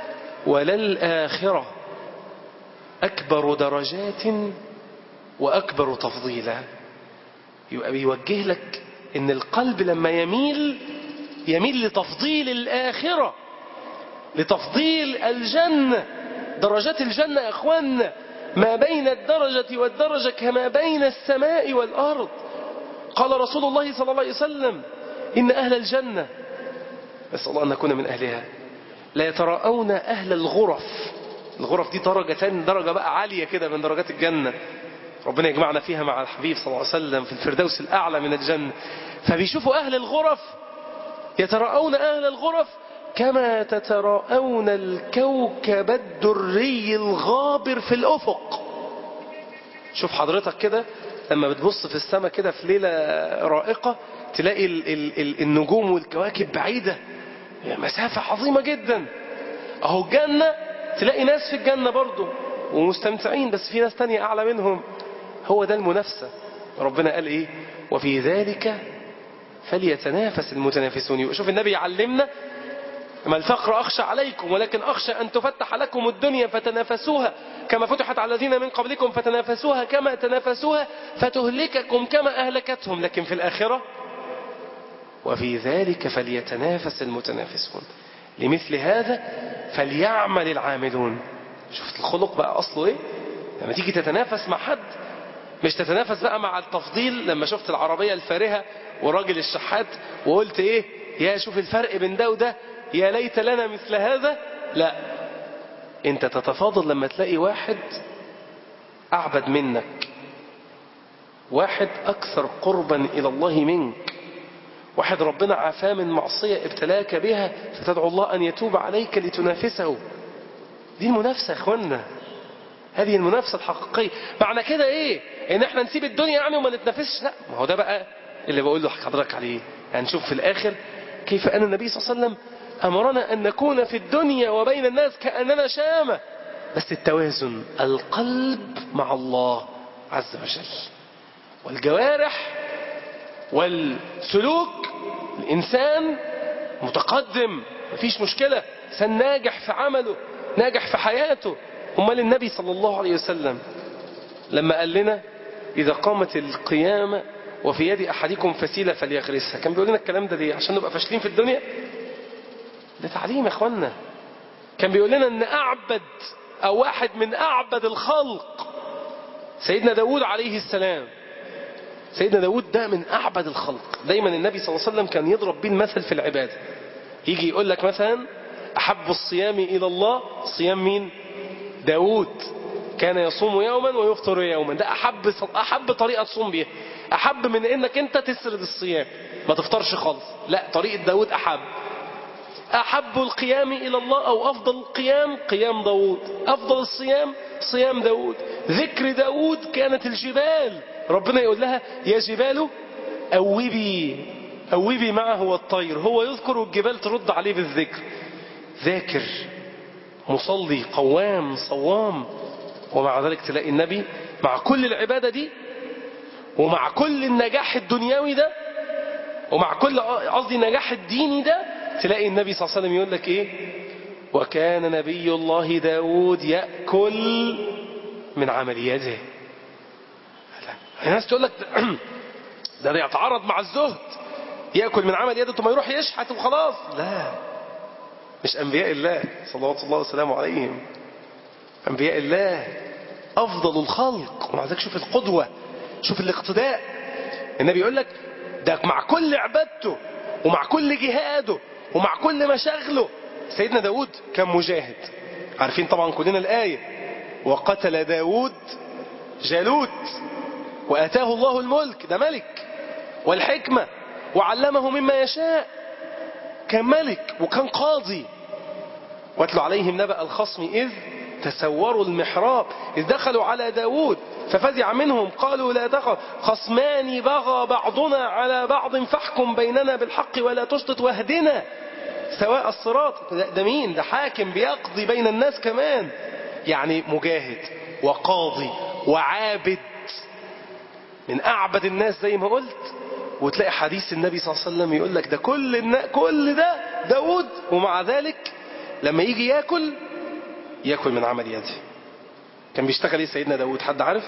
Speaker 1: وللآخرة أكبر درجات وأكبر تفضيلا يبقى بيوجه لك إن القلب لما يميل يميل لتفضيل الآخرة لتفضيل الجنة درجات الجنة يا أخوانا ما بين الدرجة والدرجة كما بين السماء والأرض قال رسول الله صلى الله عليه وسلم إن أهل الجنة نسأل الله أن نكون من أهلها لا يتراءون أهل الغرف الغرف دي درجة ثانية درجة بقى عالية كده من درجات الجنة ربنا يجمعنا فيها مع الحبيب صلى الله عليه وسلم في الفردوس الأعلى من الجنة فبيشوفوا أهل الغرف يتراءون أهل الغرف كما تتراءون الكوكب الدري الغابر في الأفق شوف حضرتك كده لما بتبص في السماء كده في ليلة رائقة تلاقي ال ال ال النجوم والكواكب بعيدة مسافة عظيمة جدا اهو الجنة تلاقي ناس في الجنة برضه ومستمتعين بس في ناس تانية أعلى منهم هو ده المنافسة ربنا قال إيه وفي ذلك فليتنافس المتنافسون شوف النبي يعلمنا ما الفقر أخشى عليكم ولكن أخشى أن تفتح لكم الدنيا فتنافسوها كما فتحت على الذين من قبلكم فتنافسوها كما تنافسوها فتهلككم كما أهلكتهم لكن في الآخرة وفي ذلك فليتنافس المتنافسون لمثل هذا فليعمل العاملون شفت الخلق بقى أصله إيه لما تيجي تتنافس مع حد مش تتنافس بقى مع التفضيل لما شفت العربية الفارهة وراجل الشحات وقلت إيه يا شوف الفرق بين ده وده يا ليت لنا مثل هذا لا انت تتفاضل لما تلاقي واحد أعبد منك واحد أكثر قربا إلى الله منك واحد ربنا عافاه من معصية ابتلاك بها فتدعو الله أن يتوب عليك لتنافسه دي المنافسة يا اخوانا هذه المنافسة الحقيقية معنى كده ايه ان احنا نسيب الدنيا يعني وما نتنافسش لا ما هو ده بقى اللي بقول له حضرتك عليه يعني نشوف في الاخر كيف ان النبي صلى الله عليه وسلم امرنا ان نكون في الدنيا وبين الناس كأننا شامة بس التوازن القلب مع الله عز وجل والجوارح والسلوك الإنسان متقدم مفيش مشكلة إنسان ناجح في عمله ناجح في حياته أمال النبي صلى الله عليه وسلم لما قال لنا إذا قامت القيامة وفي يد أحدكم فسيلة فليغرسها كان بيقول لنا الكلام ده ليه عشان نبقى فاشلين في الدنيا ده تعليم يا اخوانا كان بيقول لنا ان أعبد أو واحد من أعبد الخلق سيدنا داود عليه السلام سيدنا داود ده من أعبد الخلق دايما النبي صلى الله عليه وسلم كان يضرب بيه المثل في العبادة يجي يقول لك مثلا أحب الصيام إلى الله صيام مين داود كان يصوم يوما ويفطر يوما ده أحب, أحب طريقة تصوم بيها أحب من إنك أنت تسرد الصيام ما تفطرش خالص لا طريقة داود أحب أحب القيام إلى الله أو أفضل القيام قيام داود أفضل الصيام صيام داود ذكر داود كانت الجبال ربنا يقول لها يا جبال أوبي أوبي معه والطير هو يذكر والجبال ترد عليه بالذكر ذاكر مصلي قوام صوام ومع ذلك تلاقي النبي مع كل العبادة دي ومع كل النجاح الدنيوي ده ومع كل قصدي النجاح الديني ده تلاقي النبي صلى الله عليه وسلم يقول لك ايه وكان نبي الله داود يأكل من عمل يده الناس تقول لك ده, ده يتعارض مع الزهد يأكل من عمل يده ثم يروح يشحت وخلاص لا مش أنبياء الله صلوات الله وسلامه عليهم أنبياء الله أفضل الخلق ومع ذلك شوف القدوة شوف الاقتداء النبي يقول لك ده مع كل عبادته ومع كل جهاده ومع كل مشاغله سيدنا داود كان مجاهد عارفين طبعا كلنا الآية وقتل داود جالوت وآتاه الله الملك ده ملك والحكمة وعلمه مما يشاء كان ملك وكان قاضي واتلوا عليهم نبأ الخصم إذ تسوروا المحراب إذ دخلوا على داود ففزع منهم قالوا لا تخف خصمان بغى بعضنا على بعض فاحكم بيننا بالحق ولا تشطط واهدنا سواء الصراط ده مين ده حاكم بيقضي بين الناس كمان يعني مجاهد وقاضي وعابد من أعبد الناس زي ما قلت وتلاقي حديث النبي صلى الله عليه وسلم يقول لك ده كل النا... كل ده داود ومع ذلك لما يجي ياكل ياكل من عمل يده كان بيشتغل ايه سيدنا داود حد عارف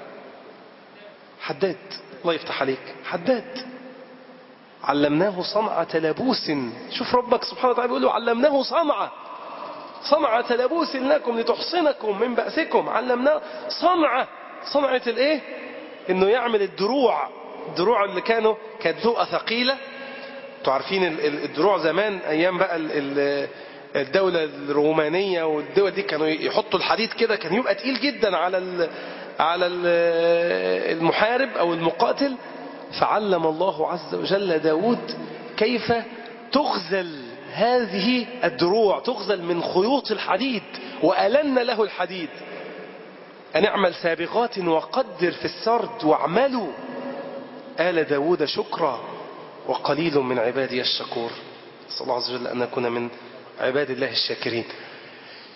Speaker 1: حداد الله يفتح عليك حداد علمناه صنعة لبوس شوف ربك سبحانه وتعالى بيقول له علمناه صنعة صنعة لبوس لكم لتحصنكم من بأسكم علمناه صنعة صنعة الايه انه يعمل الدروع الدروع اللي كانوا كانت تبقى ثقيلة انتوا عارفين الدروع زمان ايام بقى الدولة الرومانية والدول دي كانوا يحطوا الحديد كده كان يبقى تقيل جدا على ال على ال المحارب او المقاتل فعلم الله عز وجل داود كيف تغزل هذه الدروع تغزل من خيوط الحديد وألن له الحديد أن اعمل سابغات وقدر في السرد واعملوا آل داود شكرا وقليل من عبادي الشكور صلى الله عز وجل أن نكون من عباد الله الشاكرين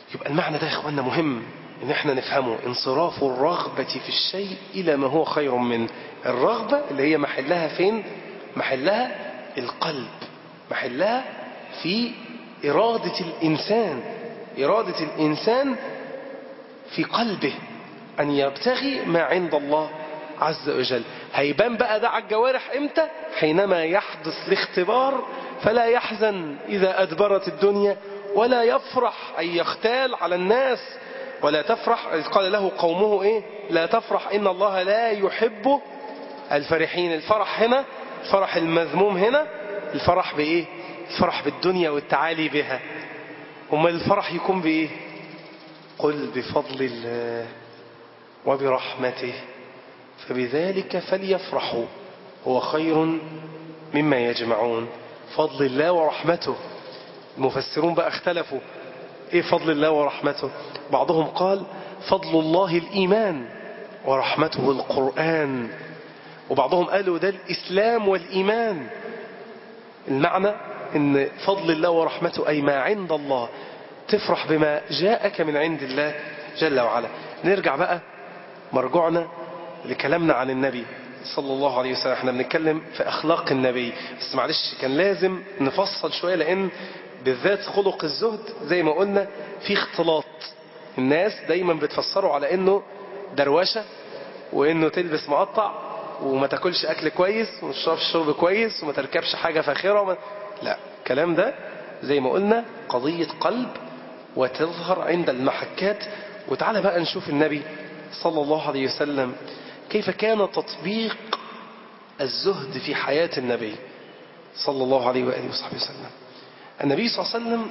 Speaker 1: يبقى المعنى ده يا إخواننا مهم إن إحنا نفهمه انصراف الرغبة في الشيء إلى ما هو خير منه الرغبة اللي هي محلها فين محلها القلب محلها في إرادة الإنسان إرادة الإنسان في قلبه أن يبتغي ما عند الله عز وجل هيبان بقى ده على الجوارح إمتى حينما يحدث الاختبار فلا يحزن إذا أدبرت الدنيا ولا يفرح أن يختال على الناس ولا تفرح قال له قومه إيه لا تفرح إن الله لا يحب الفرحين الفرح هنا الفرح المذموم هنا الفرح بإيه الفرح بالدنيا والتعالي بها أما الفرح يكون بإيه قل بفضل الله وبرحمته فبذلك فليفرحوا هو خير مما يجمعون فضل الله ورحمته المفسرون بقى اختلفوا ايه فضل الله ورحمته بعضهم قال فضل الله الإيمان ورحمته القرآن وبعضهم قالوا ده الإسلام والإيمان المعنى ان فضل الله ورحمته أي ما عند الله تفرح بما جاءك من عند الله جل وعلا نرجع بقى مرجعنا لكلامنا عن النبي صلى الله عليه وسلم احنا بنتكلم في أخلاق النبي بس معلش كان لازم نفصل شوية لأن بالذات خلق الزهد زي ما قلنا في اختلاط الناس دايما بتفسروا على انه دروشة وانه تلبس مقطع وما تاكلش اكل كويس وما تشربش شرب كويس وما تركبش حاجة فاخرة وما... لا الكلام ده زي ما قلنا قضية قلب وتظهر عند المحكات وتعالى بقى نشوف النبي صلى الله عليه وسلم كيف كان تطبيق الزهد في حياة النبي صلى الله عليه وآله وصحبه وسلم النبي صلى الله عليه وسلم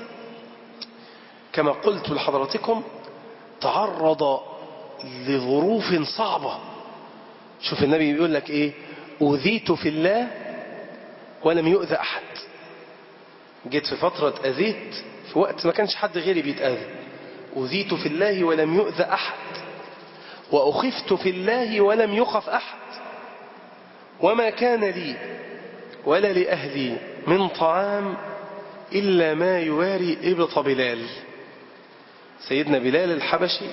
Speaker 1: كما قلت لحضراتكم تعرض لظروف صعبة شوف النبي بيقول لك ايه أذيت في الله ولم يؤذى أحد جيت في فترة أذيت في وقت ما كانش حد غيري بيتأذى أذيت في الله ولم يؤذى أحد وأخفت في الله ولم يخف أحد وما كان لي ولا لأهلي من طعام إلا ما يواري إبط بلال سيدنا بلال الحبشي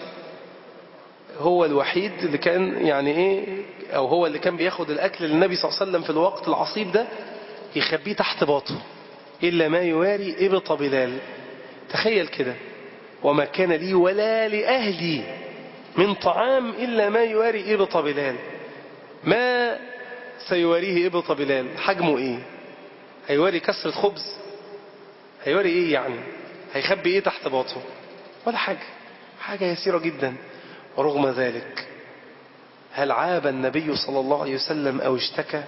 Speaker 1: هو الوحيد اللي كان يعني ايه او هو اللي كان بياخد الاكل للنبي صلى الله عليه وسلم في الوقت العصيب ده يخبيه تحت باطه الا ما يواري ابط بلال تخيل كده وما كان لي ولا لاهلي من طعام الا ما يواري ابط بلال ما سيواريه ابط بلال حجمه ايه هيواري كسرة خبز هيوري ايه يعني هيخبي ايه تحت باطه ولا حاجة حاجة يسيرة جدا ورغم ذلك هل عاب النبي صلى الله عليه وسلم أو اشتكى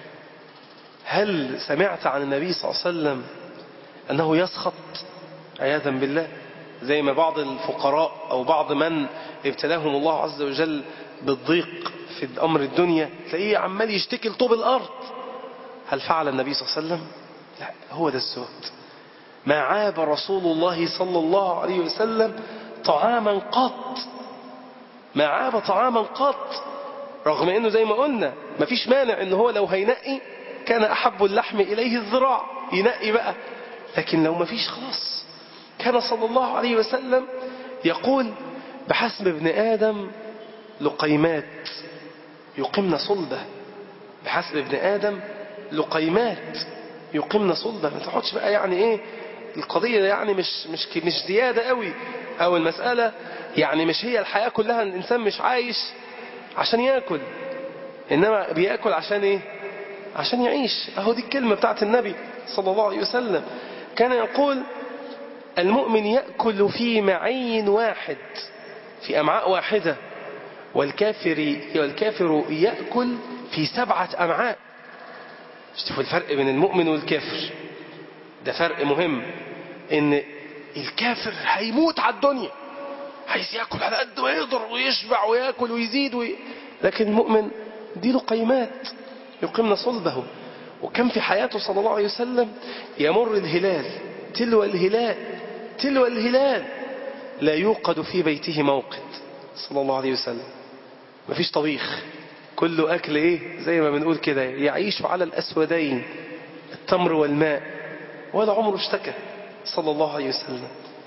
Speaker 1: هل سمعت عن النبي صلى الله عليه وسلم أنه يسخط عياذا بالله زي ما بعض الفقراء أو بعض من ابتلاهم الله عز وجل بالضيق في أمر الدنيا تلاقيه عمال يشتكي لطوب الأرض هل فعل النبي صلى الله عليه وسلم لا هو ده الزهد ما عاب رسول الله صلى الله عليه وسلم طعاما قط ما عاب طعاما قط رغم انه زي ما قلنا ما فيش مانع ان هو لو هينقي كان احب اللحم اليه الذراع ينقي بقى لكن لو ما فيش خلاص كان صلى الله عليه وسلم يقول بحسب ابن ادم لقيمات يقمن صلبه بحسب ابن ادم لقيمات يقمن صلبه ما تقعدش بقى يعني ايه القضية يعني مش مش مش زيادة قوي أو المسألة يعني مش هي الحياة كلها الإنسان مش عايش عشان يأكل إنما بيأكل عشان إيه عشان يعيش أهو دي الكلمة بتاعت النبي صلى الله عليه وسلم كان يقول المؤمن يأكل في معين واحد في أمعاء واحدة والكافر والكافر يأكل في سبعة أمعاء شوفوا الفرق بين المؤمن والكافر ده فرق مهم ان الكافر هيموت على الدنيا عايز ياكل على قد ما يقدر ويشبع وياكل ويزيد وي... لكن المؤمن دي له قيمات يقيمن صلبه وكم في حياته صلى الله عليه وسلم يمر الهلال تلو الهلال تلو الهلال لا يوقد في بيته موقد صلى الله عليه وسلم مفيش طبيخ كله أكل إيه زي ما بنقول كده يعيش على الأسودين التمر والماء ولا عمره اشتكى صلى الله عليه وسلم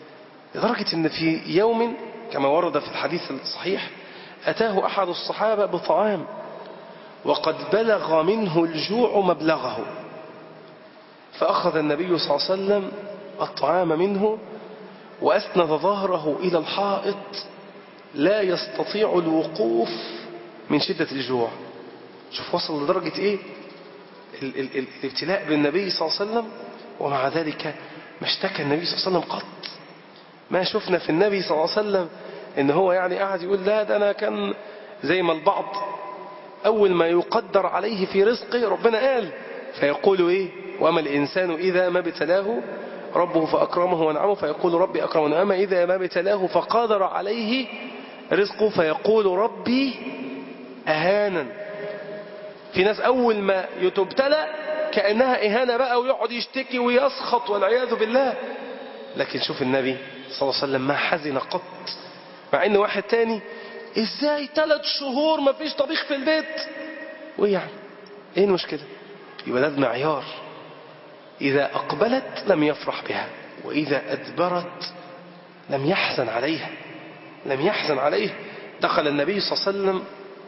Speaker 1: لدرجة أن في يوم كما ورد في الحديث الصحيح أتاه أحد الصحابة بطعام وقد بلغ منه الجوع مبلغه فأخذ النبي صلى الله عليه وسلم الطعام منه وأسند ظهره إلى الحائط لا يستطيع الوقوف من شدة الجوع شوف وصل لدرجة إيه ال ال ال الابتلاء بالنبي صلى الله عليه وسلم ومع ذلك ما اشتكى النبي صلى الله عليه وسلم قط ما شفنا في النبي صلى الله عليه وسلم ان هو يعني قاعد يقول لا ده انا كان زي ما البعض اول ما يقدر عليه في رزقه ربنا قال فيقول ايه واما الانسان اذا ما ابتلاه ربه فاكرمه ونعمه فيقول ربي اكرمني اما اذا ما ابتلاه فقدر عليه رزقه فيقول ربي اهانا في ناس اول ما يتبتلى كانها اهانه بقى ويقعد يشتكي ويسخط والعياذ بالله لكن شوف النبي صلى الله عليه وسلم ما حزن قط مع ان واحد تاني ازاي ثلاث شهور ما فيش طبيخ في البيت وايه يعني ايه المشكلة يبقى ده المعيار اذا اقبلت لم يفرح بها واذا ادبرت لم يحزن عليها لم يحزن عليه دخل النبي صلى الله عليه وسلم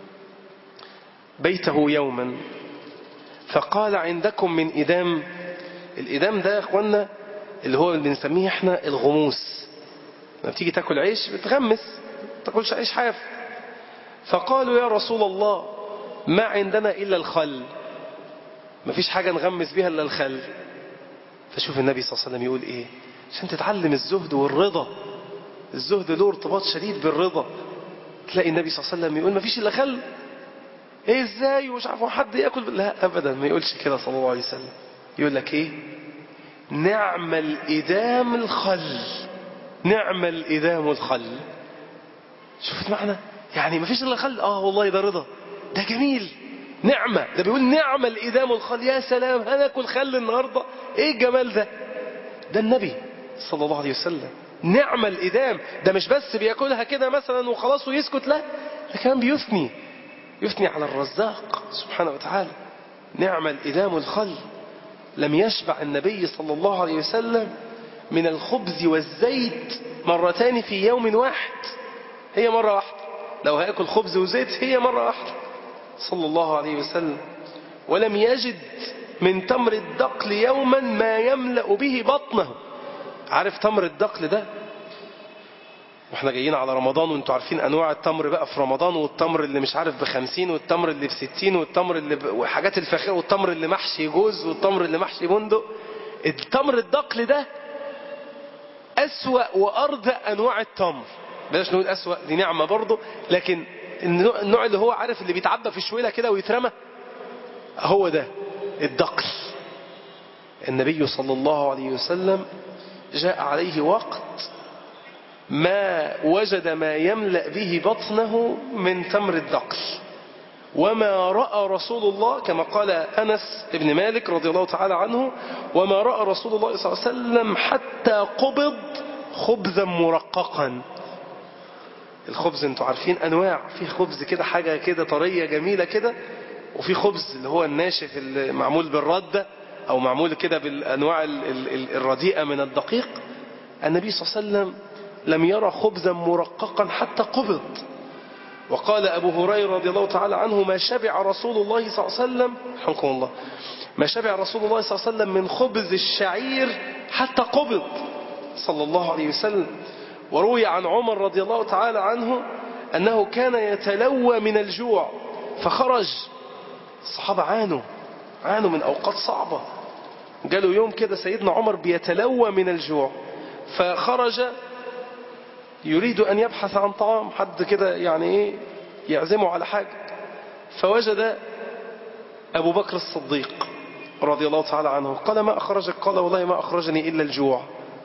Speaker 1: بيته يوما فقال عندكم من إدام الإدام ده يا أخوانا اللي هو اللي بنسميه احنا الغموس لما بتيجي تاكل عيش بتغمس ما تاكلش عيش حاف فقالوا يا رسول الله ما عندنا إلا الخل ما فيش حاجة نغمس بيها إلا الخل فشوف النبي صلى الله عليه وسلم يقول إيه عشان تتعلم الزهد والرضا الزهد له ارتباط شديد بالرضا تلاقي النبي صلى الله عليه وسلم يقول ما فيش إلا خل ايه ازاي ومش عارف حد ياكل لا ابدا ما يقولش كده صلى الله عليه وسلم يقول لك ايه نعم الادام الخل نعم الادام الخل شفت معنى يعني ما فيش الا خل اه والله ده رضا ده جميل نعمة ده بيقول نعم الإدام الخل يا سلام هناكل خل النهاردة ايه الجمال ده ده النبي صلى الله عليه وسلم نعم الإدام ده مش بس بياكلها كده مثلا وخلاص ويسكت لا ده كمان بيثني يثني على الرزاق سبحانه وتعالى نعم الإدام الخل لم يشبع النبي صلى الله عليه وسلم من الخبز والزيت مرتان في يوم واحد هي مرة واحدة لو هياكل خبز وزيت هي مرة واحدة صلى الله عليه وسلم ولم يجد من تمر الدقل يوما ما يملأ به بطنه عارف تمر الدقل ده واحنا جايين على رمضان وانتوا عارفين انواع التمر بقى في رمضان والتمر اللي مش عارف بخمسين والتمر اللي بستين والتمر اللي ب... وحاجات الفاخرة والتمر اللي محشي جوز والتمر اللي محشي بندق التمر الدقل ده أسوأ وأردأ أنواع التمر بلاش نقول أسوأ دي نعمة برضه لكن النوع اللي هو عارف اللي بيتعبى في الشويلة كده ويترمى هو ده الدقل النبي صلى الله عليه وسلم جاء عليه وقت ما وجد ما يملأ به بطنه من تمر الدقل وما رأى رسول الله كما قال أنس بن مالك رضي الله تعالى عنه وما رأى رسول الله صلى الله عليه وسلم حتى قبض خبزا مرققا الخبز انتوا عارفين أنواع في خبز كده حاجة كده طرية جميلة كده وفي خبز اللي هو الناشف اللي معمول بالردة أو معمول كده بالأنواع الرديئة من الدقيق النبي صلى الله عليه وسلم لم يرى خبزا مرققا حتى قبض وقال أبو هريرة رضي الله تعالى عنه ما شبع رسول الله صلى الله عليه وسلم رحمكم الله ما شبع رسول الله صلى الله عليه وسلم من خبز الشعير حتى قبض صلى الله عليه وسلم وروي عن عمر رضي الله تعالى عنه أنه كان يتلوى من الجوع فخرج الصحابة عانوا عانوا من أوقات صعبة قالوا يوم كده سيدنا عمر بيتلوى من الجوع فخرج يريد أن يبحث عن طعام حد كده يعني إيه يعزمه على حاجة فوجد أبو بكر الصديق رضي الله تعالى عنه قال ما أخرجك قال والله ما أخرجني إلا الجوع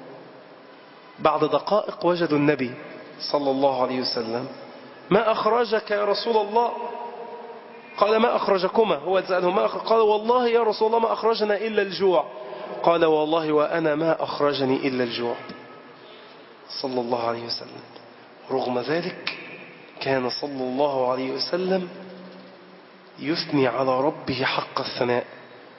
Speaker 1: بعد دقائق وجدوا النبي صلى الله عليه وسلم ما أخرجك يا رسول الله قال ما أخرجكما هو سأله ما أخرج قال والله يا رسول الله ما أخرجنا إلا الجوع قال والله وأنا ما أخرجني إلا الجوع صلى الله عليه وسلم رغم ذلك كان صلى الله عليه وسلم يثني على ربه حق الثناء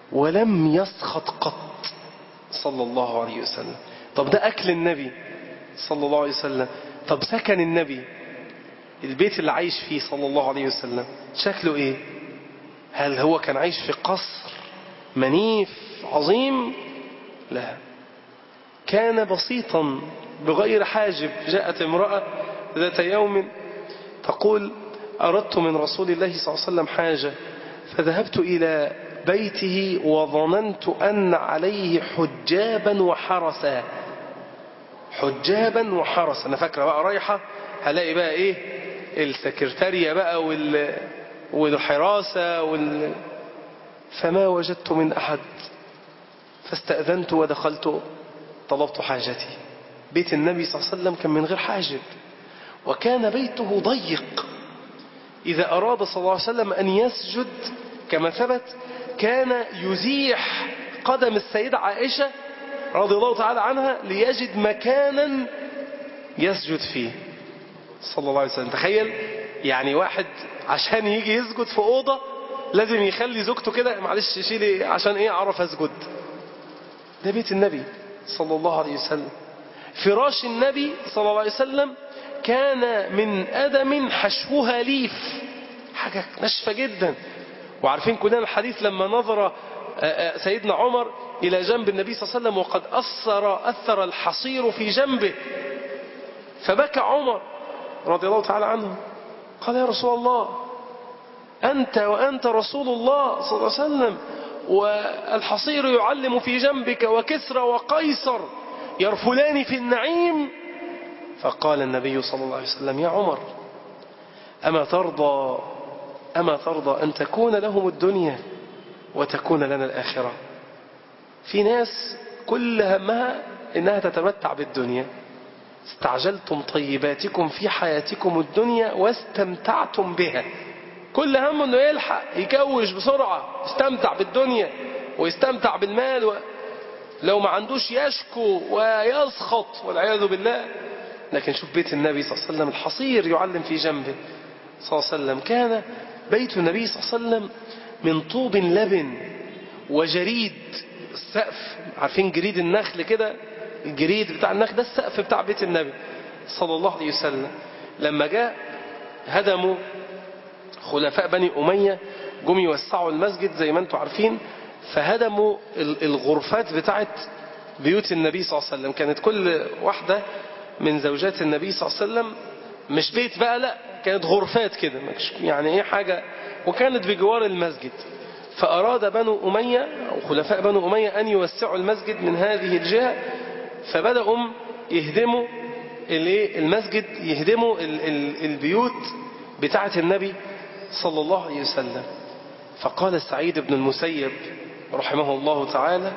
Speaker 1: ولم يسخط قط صلى الله عليه وسلم طب ده أكل النبي صلى الله عليه وسلم طب سكن النبي البيت اللي عايش فيه صلى الله عليه وسلم شكله ايه هل هو كان عايش في قصر منيف عظيم لا كان بسيطا بغير حاجب جاءت امرأة ذات يوم تقول أردت من رسول الله صلى الله عليه وسلم حاجة فذهبت إلى بيته وظننت أن عليه حجابا وحرسا حجابا وحرسا أنا فاكرة بقى رايحة هلاقي بقى إيه السكرتارية بقى وال والحراسة وال فما وجدت من أحد فاستأذنت ودخلت طلبت حاجتي بيت النبي صلى الله عليه وسلم كان من غير حاجب وكان بيته ضيق إذا أراد صلى الله عليه وسلم أن يسجد كما ثبت كان يزيح قدم السيدة عائشة رضي الله تعالى عنها ليجد مكانا يسجد فيه صلى الله عليه وسلم تخيل يعني واحد عشان يجي يسجد في أوضة لازم يخلي زوجته كده معلش شيلي عشان ايه اعرف اسجد ده بيت النبي صلى الله عليه وسلم فراش النبي صلى الله عليه وسلم كان من أدم حشوها ليف حاجة ناشفة جدا وعارفين كلنا الحديث لما نظر سيدنا عمر إلى جنب النبي صلى الله عليه وسلم وقد أثر, أثر الحصير في جنبه فبكى عمر رضي الله تعالى عنه قال يا رسول الله أنت وأنت رسول الله صلى الله عليه وسلم والحصير يعلم في جنبك وكسرى وقيصر يرفلان في النعيم فقال النبي صلى الله عليه وسلم يا عمر أما ترضى أما ترضى أن تكون لهم الدنيا وتكون لنا الآخرة في ناس كل همها إنها تتمتع بالدنيا استعجلتم طيباتكم في حياتكم الدنيا واستمتعتم بها كل همه انه يلحق يكوش بسرعة يستمتع بالدنيا ويستمتع بالمال و... لو ما عندوش يشكو ويسخط والعياذ بالله لكن شوف بيت النبي صلى الله عليه وسلم الحصير يعلم في جنبه صلى الله عليه وسلم كان بيت النبي صلى الله عليه وسلم من طوب لبن وجريد السقف عارفين جريد النخل كده الجريد بتاع النخل ده السقف بتاع بيت النبي صلى الله عليه وسلم لما جاء هدموا خلفاء بني أمية جم يوسعوا المسجد زي ما انتم عارفين فهدموا الغرفات بتاعت بيوت النبي صلى الله عليه وسلم كانت كل واحدة من زوجات النبي صلى الله عليه وسلم مش بيت بقى لا كانت غرفات كده يعني ايه حاجة وكانت بجوار المسجد فأراد بنو أمية أو خلفاء بنو أمية أن يوسعوا المسجد من هذه الجهة فبدأوا يهدموا المسجد يهدموا البيوت بتاعة النبي صلى الله عليه وسلم فقال سعيد بن المسيب رحمه الله تعالى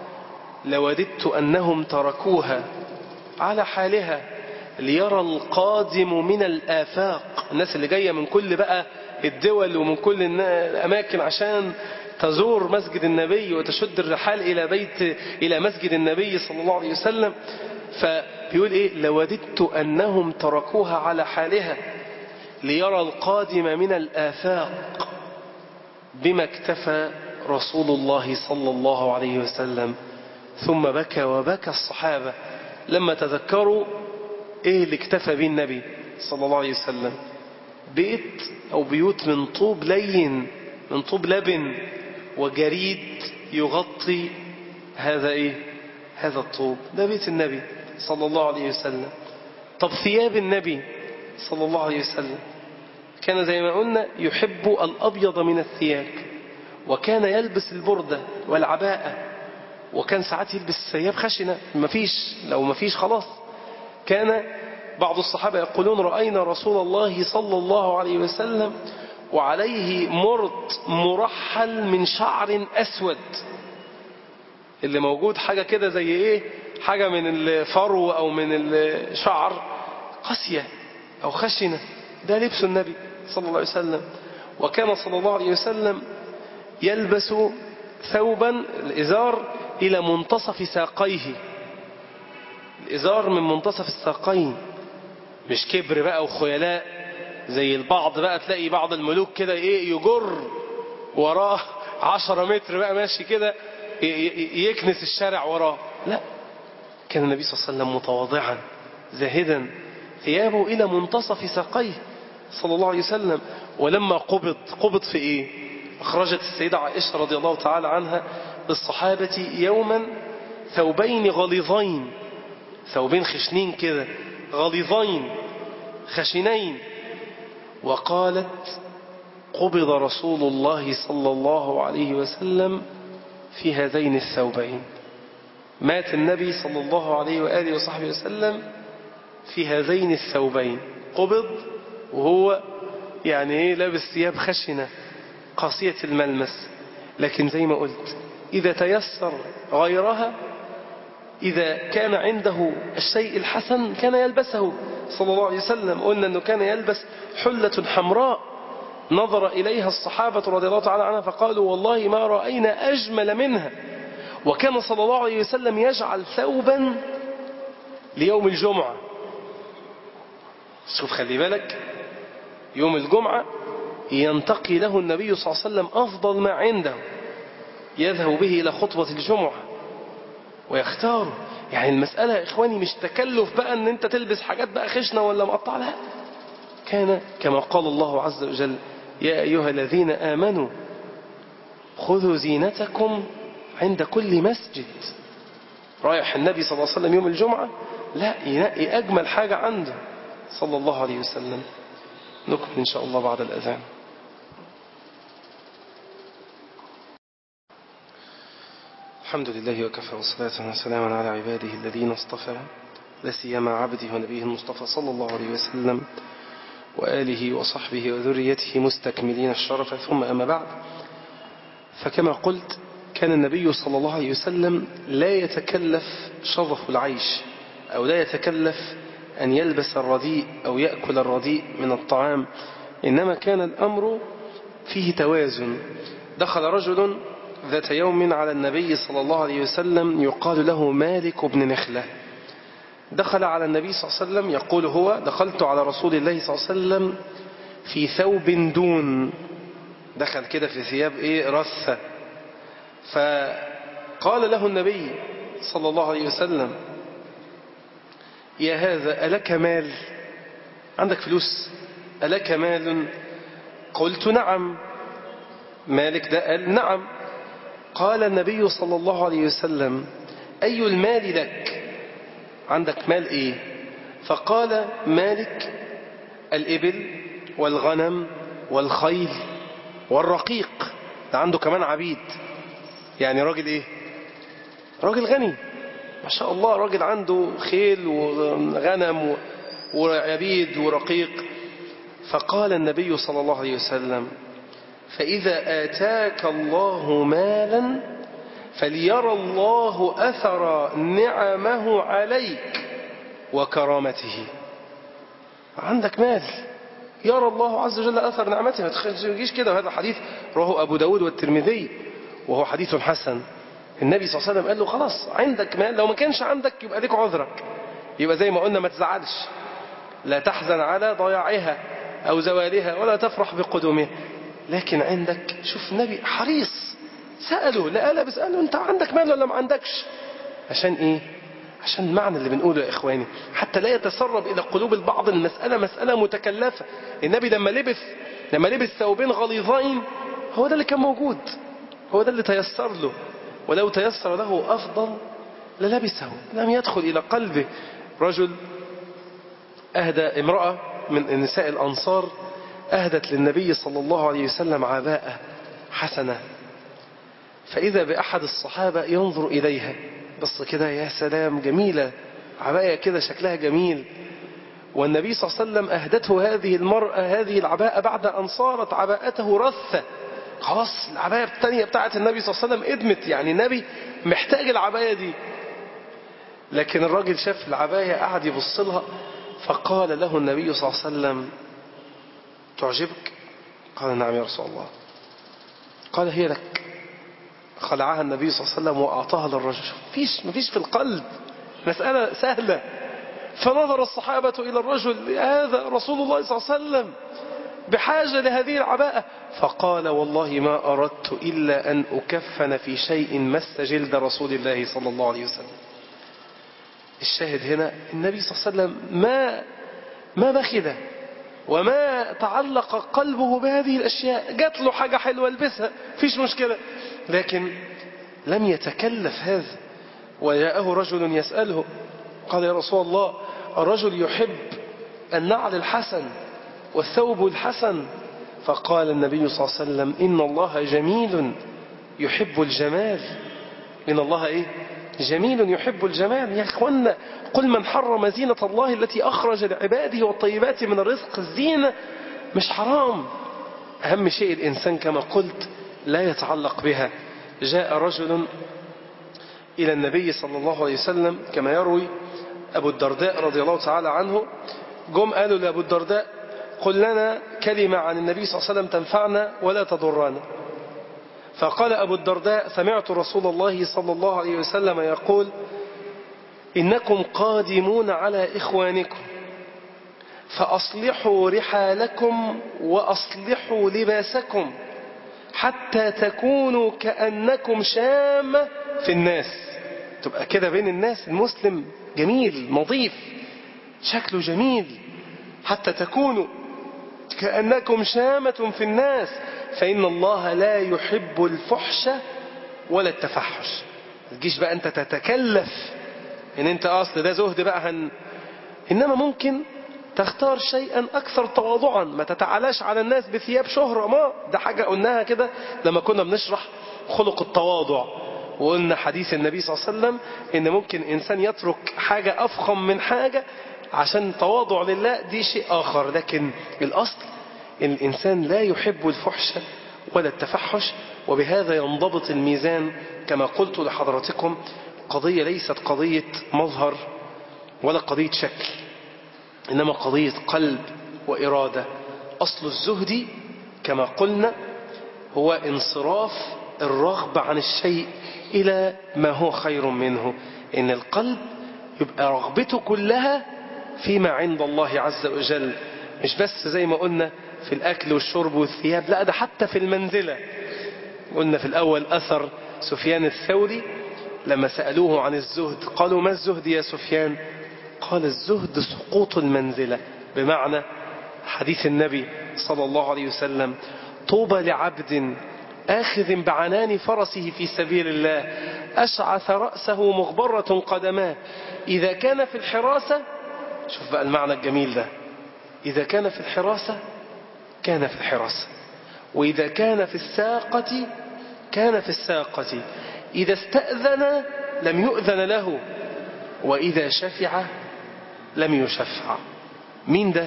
Speaker 1: لوددت أنهم تركوها على حالها ليرى القادم من الآفاق الناس اللي جاية من كل بقى الدول ومن كل الأماكن عشان تزور مسجد النبي وتشد الرحال إلى بيت إلى مسجد النبي صلى الله عليه وسلم فبيقول إيه لوددت أنهم تركوها على حالها ليرى القادم من الآفاق بما اكتفى رسول الله صلى الله عليه وسلم ثم بكى وبكى الصحابة لما تذكروا ايه اللي اكتفى به النبي صلى الله عليه وسلم بيت او بيوت من طوب لين من طوب لبن وجريد يغطي هذا ايه هذا الطوب ده بيت النبي صلى الله عليه وسلم طب ثياب النبي صلى الله عليه وسلم كان زي ما قلنا يحب الأبيض من الثياب وكان يلبس البردة والعباءة وكان ساعات يلبس ثياب خشنة مفيش لو مفيش خلاص كان بعض الصحابة يقولون رأينا رسول الله صلى الله عليه وسلم وعليه مرط مرحل من شعر أسود اللي موجود حاجة كده زي ايه حاجة من الفرو أو من الشعر قاسية أو خشنة ده لبس النبي صلى الله عليه وسلم وكان صلى الله عليه وسلم يلبس ثوبا الإزار إلى منتصف ساقيه الإزار من منتصف الساقين مش كبر بقى وخيلاء زي البعض بقى تلاقي بعض الملوك كده ايه يجر وراه عشرة متر بقى ماشي كده يكنس الشارع وراه لا كان النبي صلى الله عليه وسلم متواضعا زاهدا ثيابه إلى منتصف ساقيه صلى الله عليه وسلم ولما قبض قبض في إيه أخرجت السيدة عائشة رضي الله تعالى عنها للصحابة يوما ثوبين غليظين ثوبين خشنين كده غليظين خشنين وقالت قبض رسول الله صلى الله عليه وسلم في هذين الثوبين مات النبي صلى الله عليه وآله وصحبه وسلم في هذين الثوبين قبض وهو يعني ايه لابس ثياب خشنة قاسية الملمس لكن زي ما قلت إذا تيسر غيرها إذا كان عنده الشيء الحسن كان يلبسه صلى الله عليه وسلم قلنا أنه كان يلبس حلة حمراء نظر إليها الصحابة رضي الله تعالى عنها فقالوا والله ما رأينا أجمل منها وكان صلى الله عليه وسلم يجعل ثوبا ليوم الجمعة شوف خلي بالك يوم الجمعة ينتقي له النبي صلى الله عليه وسلم أفضل ما عنده يذهب به إلى خطبة الجمعة ويختاره يعني المسألة يا إخواني مش تكلف بقى أن أنت تلبس حاجات بقى خشنة ولا مقطعة لا كان كما قال الله عز وجل يا أيها الذين آمنوا خذوا زينتكم عند كل مسجد رايح النبي صلى الله عليه وسلم يوم الجمعة لا ينقي أجمل حاجة عنده صلى الله عليه وسلم نكمل إن شاء الله بعد الأذان الحمد لله وكفى والصلاة والسلام على عباده الذين اصطفى لا سيما عبده ونبيه المصطفى صلى الله عليه وسلم وآله وصحبه وذريته مستكملين الشرف ثم أما بعد فكما قلت كان النبي صلى الله عليه وسلم لا يتكلف شظف العيش أو لا يتكلف أن يلبس الرديء أو يأكل الرديء من الطعام إنما كان الأمر فيه توازن دخل رجل ذات يوم على النبي صلى الله عليه وسلم يقال له مالك بن نخلة دخل على النبي صلى الله عليه وسلم يقول هو دخلت على رسول الله صلى الله عليه وسلم في ثوب دون دخل كده في ثياب ايه رثة فقال له النبي صلى الله عليه وسلم يا هذا ألك مال عندك فلوس ألك مال قلت نعم مالك ده قال نعم قال النبي صلى الله عليه وسلم أي المال لك عندك مال إيه فقال مالك الإبل والغنم والخيل والرقيق ده عنده كمان عبيد يعني راجل إيه راجل غني ما شاء الله راجل عنده خيل وغنم وعبيد ورقيق فقال النبي صلى الله عليه وسلم فإذا آتاك الله مالا فليرى الله أثر نعمه عليك وكرامته عندك مال يرى الله عز وجل أثر نعمته ما تجيش كده وهذا حديث رواه أبو داود والترمذي وهو حديث حسن النبي صلى الله عليه وسلم قال له خلاص عندك مال لو ما كانش عندك يبقى ليك عذرك يبقى زي ما قلنا ما تزعلش لا تحزن على ضياعها أو زوالها ولا تفرح بقدومها لكن عندك شوف النبي حريص سأله لا قال بسأله انت عندك مال ولا ما عندكش عشان ايه عشان المعنى اللي بنقوله يا إخواني حتى لا يتسرب إلى قلوب البعض المسألة مسألة متكلفة النبي لما لبس لما لبس ثوبين غليظين هو ده اللي كان موجود هو ده اللي تيسر له ولو تيسر له أفضل للبسه لم يدخل إلى قلبه رجل أهدى امرأة من نساء الأنصار أهدت للنبي صلى الله عليه وسلم عباءة حسنة فإذا بأحد الصحابة ينظر إليها بص كده يا سلام جميلة عباية كده شكلها جميل والنبي صلى الله عليه وسلم أهدته هذه المرأة هذه العباءة بعد أن صارت عباءته رثة خلاص العباية الثانية بتاعت النبي صلى الله عليه وسلم ادمت يعني النبي محتاج العباية دي لكن الراجل شاف العباية قعد يبص لها فقال له النبي صلى الله عليه وسلم تعجبك قال نعم يا رسول الله قال هي لك خلعها النبي صلى الله عليه وسلم وأعطاها للرجل مفيش, مفيش في القلب مسألة سهلة فنظر الصحابة إلى الرجل هذا رسول الله صلى الله عليه وسلم بحاجة لهذه العباءة فقال والله ما أردت إلا أن أكفن في شيء مس جلد رسول الله صلى الله عليه وسلم الشاهد هنا النبي صلى الله عليه وسلم ما ما بخل وما تعلق قلبه بهذه الأشياء جات له حاجة حلوة البسها فيش مشكلة لكن لم يتكلف هذا وجاءه رجل يسأله قال يا رسول الله الرجل يحب النعل الحسن والثوب الحسن فقال النبي صلى الله عليه وسلم إن الله جميل يحب الجمال إن الله إيه جميل يحب الجمال يا إخوانا قل من حرم زينة الله التي أخرج لعباده والطيبات من الرزق الزينة مش حرام أهم شيء الإنسان كما قلت لا يتعلق بها جاء رجل إلى النبي صلى الله عليه وسلم كما يروي أبو الدرداء رضي الله تعالى عنه جم قالوا لأبو الدرداء قل لنا كلمة عن النبي صلى الله عليه وسلم تنفعنا ولا تضرنا فقال أبو الدرداء سمعت رسول الله صلى الله عليه وسلم يقول إنكم قادمون على إخوانكم فأصلحوا رحالكم وأصلحوا لباسكم حتى تكونوا كأنكم شامة في الناس تبقى كده بين الناس المسلم جميل نظيف شكله جميل حتى تكونوا كأنكم شامة في الناس فإن الله لا يحب الفحش ولا التفحش تجيش بقى أنت تتكلف إن أنت أصل ده زهد بقى هن إنما ممكن تختار شيئا أكثر تواضعا ما تتعالاش على الناس بثياب شهرة ما ده حاجة قلناها كده لما كنا بنشرح خلق التواضع وقلنا حديث النبي صلى الله عليه وسلم إن ممكن إنسان يترك حاجة أفخم من حاجة عشان تواضع لله دي شيء آخر لكن الأصل إن الإنسان لا يحب الفحش ولا التفحش وبهذا ينضبط الميزان كما قلت لحضراتكم قضية ليست قضية مظهر ولا قضية شكل إنما قضية قلب وإرادة أصل الزهد كما قلنا هو انصراف الرغبة عن الشيء إلى ما هو خير منه إن القلب يبقى رغبته كلها فيما عند الله عز وجل مش بس زي ما قلنا في الأكل والشرب والثياب لا ده حتى في المنزلة قلنا في الأول أثر سفيان الثوري لما سألوه عن الزهد قالوا ما الزهد يا سفيان قال الزهد سقوط المنزلة بمعنى حديث النبي صلى الله عليه وسلم طوبى لعبد آخذ بعنان فرسه في سبيل الله أشعث رأسه مغبرة قدماه إذا كان في الحراسة شوف بقى المعنى الجميل ده إذا كان في الحراسة كان في الحراسة وإذا كان في الساقة كان في الساقة إذا استأذن لم يؤذن له وإذا شفع لم يشفع مين ده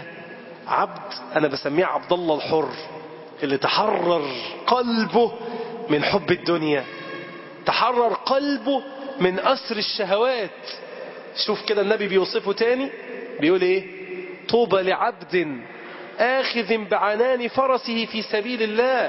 Speaker 1: عبد أنا بسميه عبد الله الحر اللي تحرر قلبه من حب الدنيا تحرر قلبه من أسر الشهوات شوف كده النبي بيوصفه تاني بيقول ايه طوبى لعبد آخذ بعنان فرسه في سبيل الله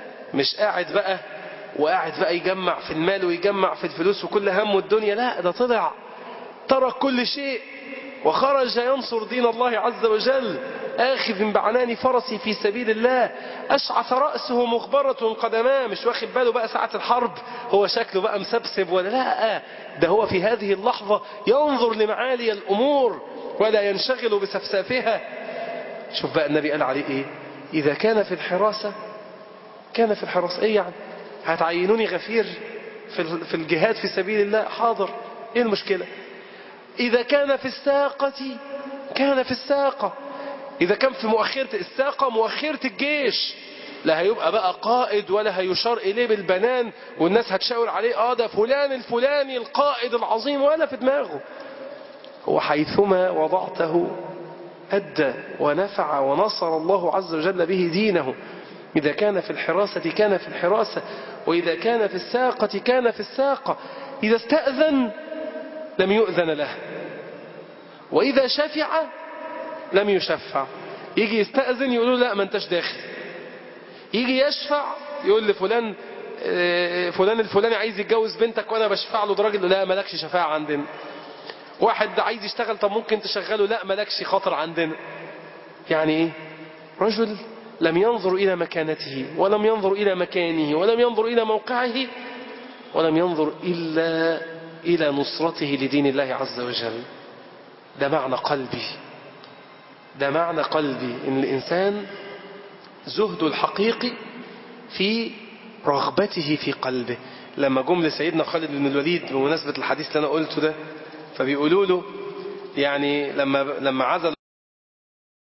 Speaker 1: مش قاعد بقى وقاعد بقى يجمع في المال ويجمع في الفلوس وكل همه الدنيا لا ده طلع ترك كل شيء وخرج ينصر دين الله عز وجل آخذ بعنان فرسي في سبيل الله أشعث رأسه مخبرة قدماه مش واخد باله بقى ساعة الحرب هو شكله بقى مسبسب ولا لا ده هو في هذه اللحظة ينظر لمعالي الأمور ولا ينشغل بسفسافها شوف بقى النبي قال عليه إيه إذا كان في الحراسة كان في الحراسة إيه يعني هتعينوني غفير في الجهاد في سبيل الله حاضر إيه المشكلة إذا كان في الساقة كان في الساقة إذا كان في مؤخرة الساقة مؤخرة الجيش لا هيبقى بقى قائد ولا هيشار إليه بالبنان والناس هتشاور عليه آه ده فلان الفلاني القائد العظيم ولا في دماغه هو حيثما وضعته أدى ونفع ونصر الله عز وجل به دينه إذا كان في الحراسة كان في الحراسة وإذا كان في الساقة كان في الساقة إذا استأذن لم يؤذن له وإذا شفع لم يشفع يجي يستأذن يقولوا لا ما انتش داخل يجي يشفع يقول لفلان فلان الفلاني عايز يتجوز بنتك وانا بشفع له ده راجل لا مالكش شفاعة عندنا واحد عايز يشتغل طب ممكن تشغله لا مالكش خاطر عندنا يعني ايه رجل لم ينظر إلى مكانته ولم ينظر إلى مكانه ولم ينظر إلى موقعه ولم ينظر إلا إلى نصرته لدين الله عز وجل ده معنى قلبي ده معنى قلبي إن الإنسان زهده الحقيقي في رغبته في قلبه لما جم لسيدنا خالد بن الوليد بمناسبة الحديث اللي أنا قلته ده فبيقولوا له يعني لما لما عزل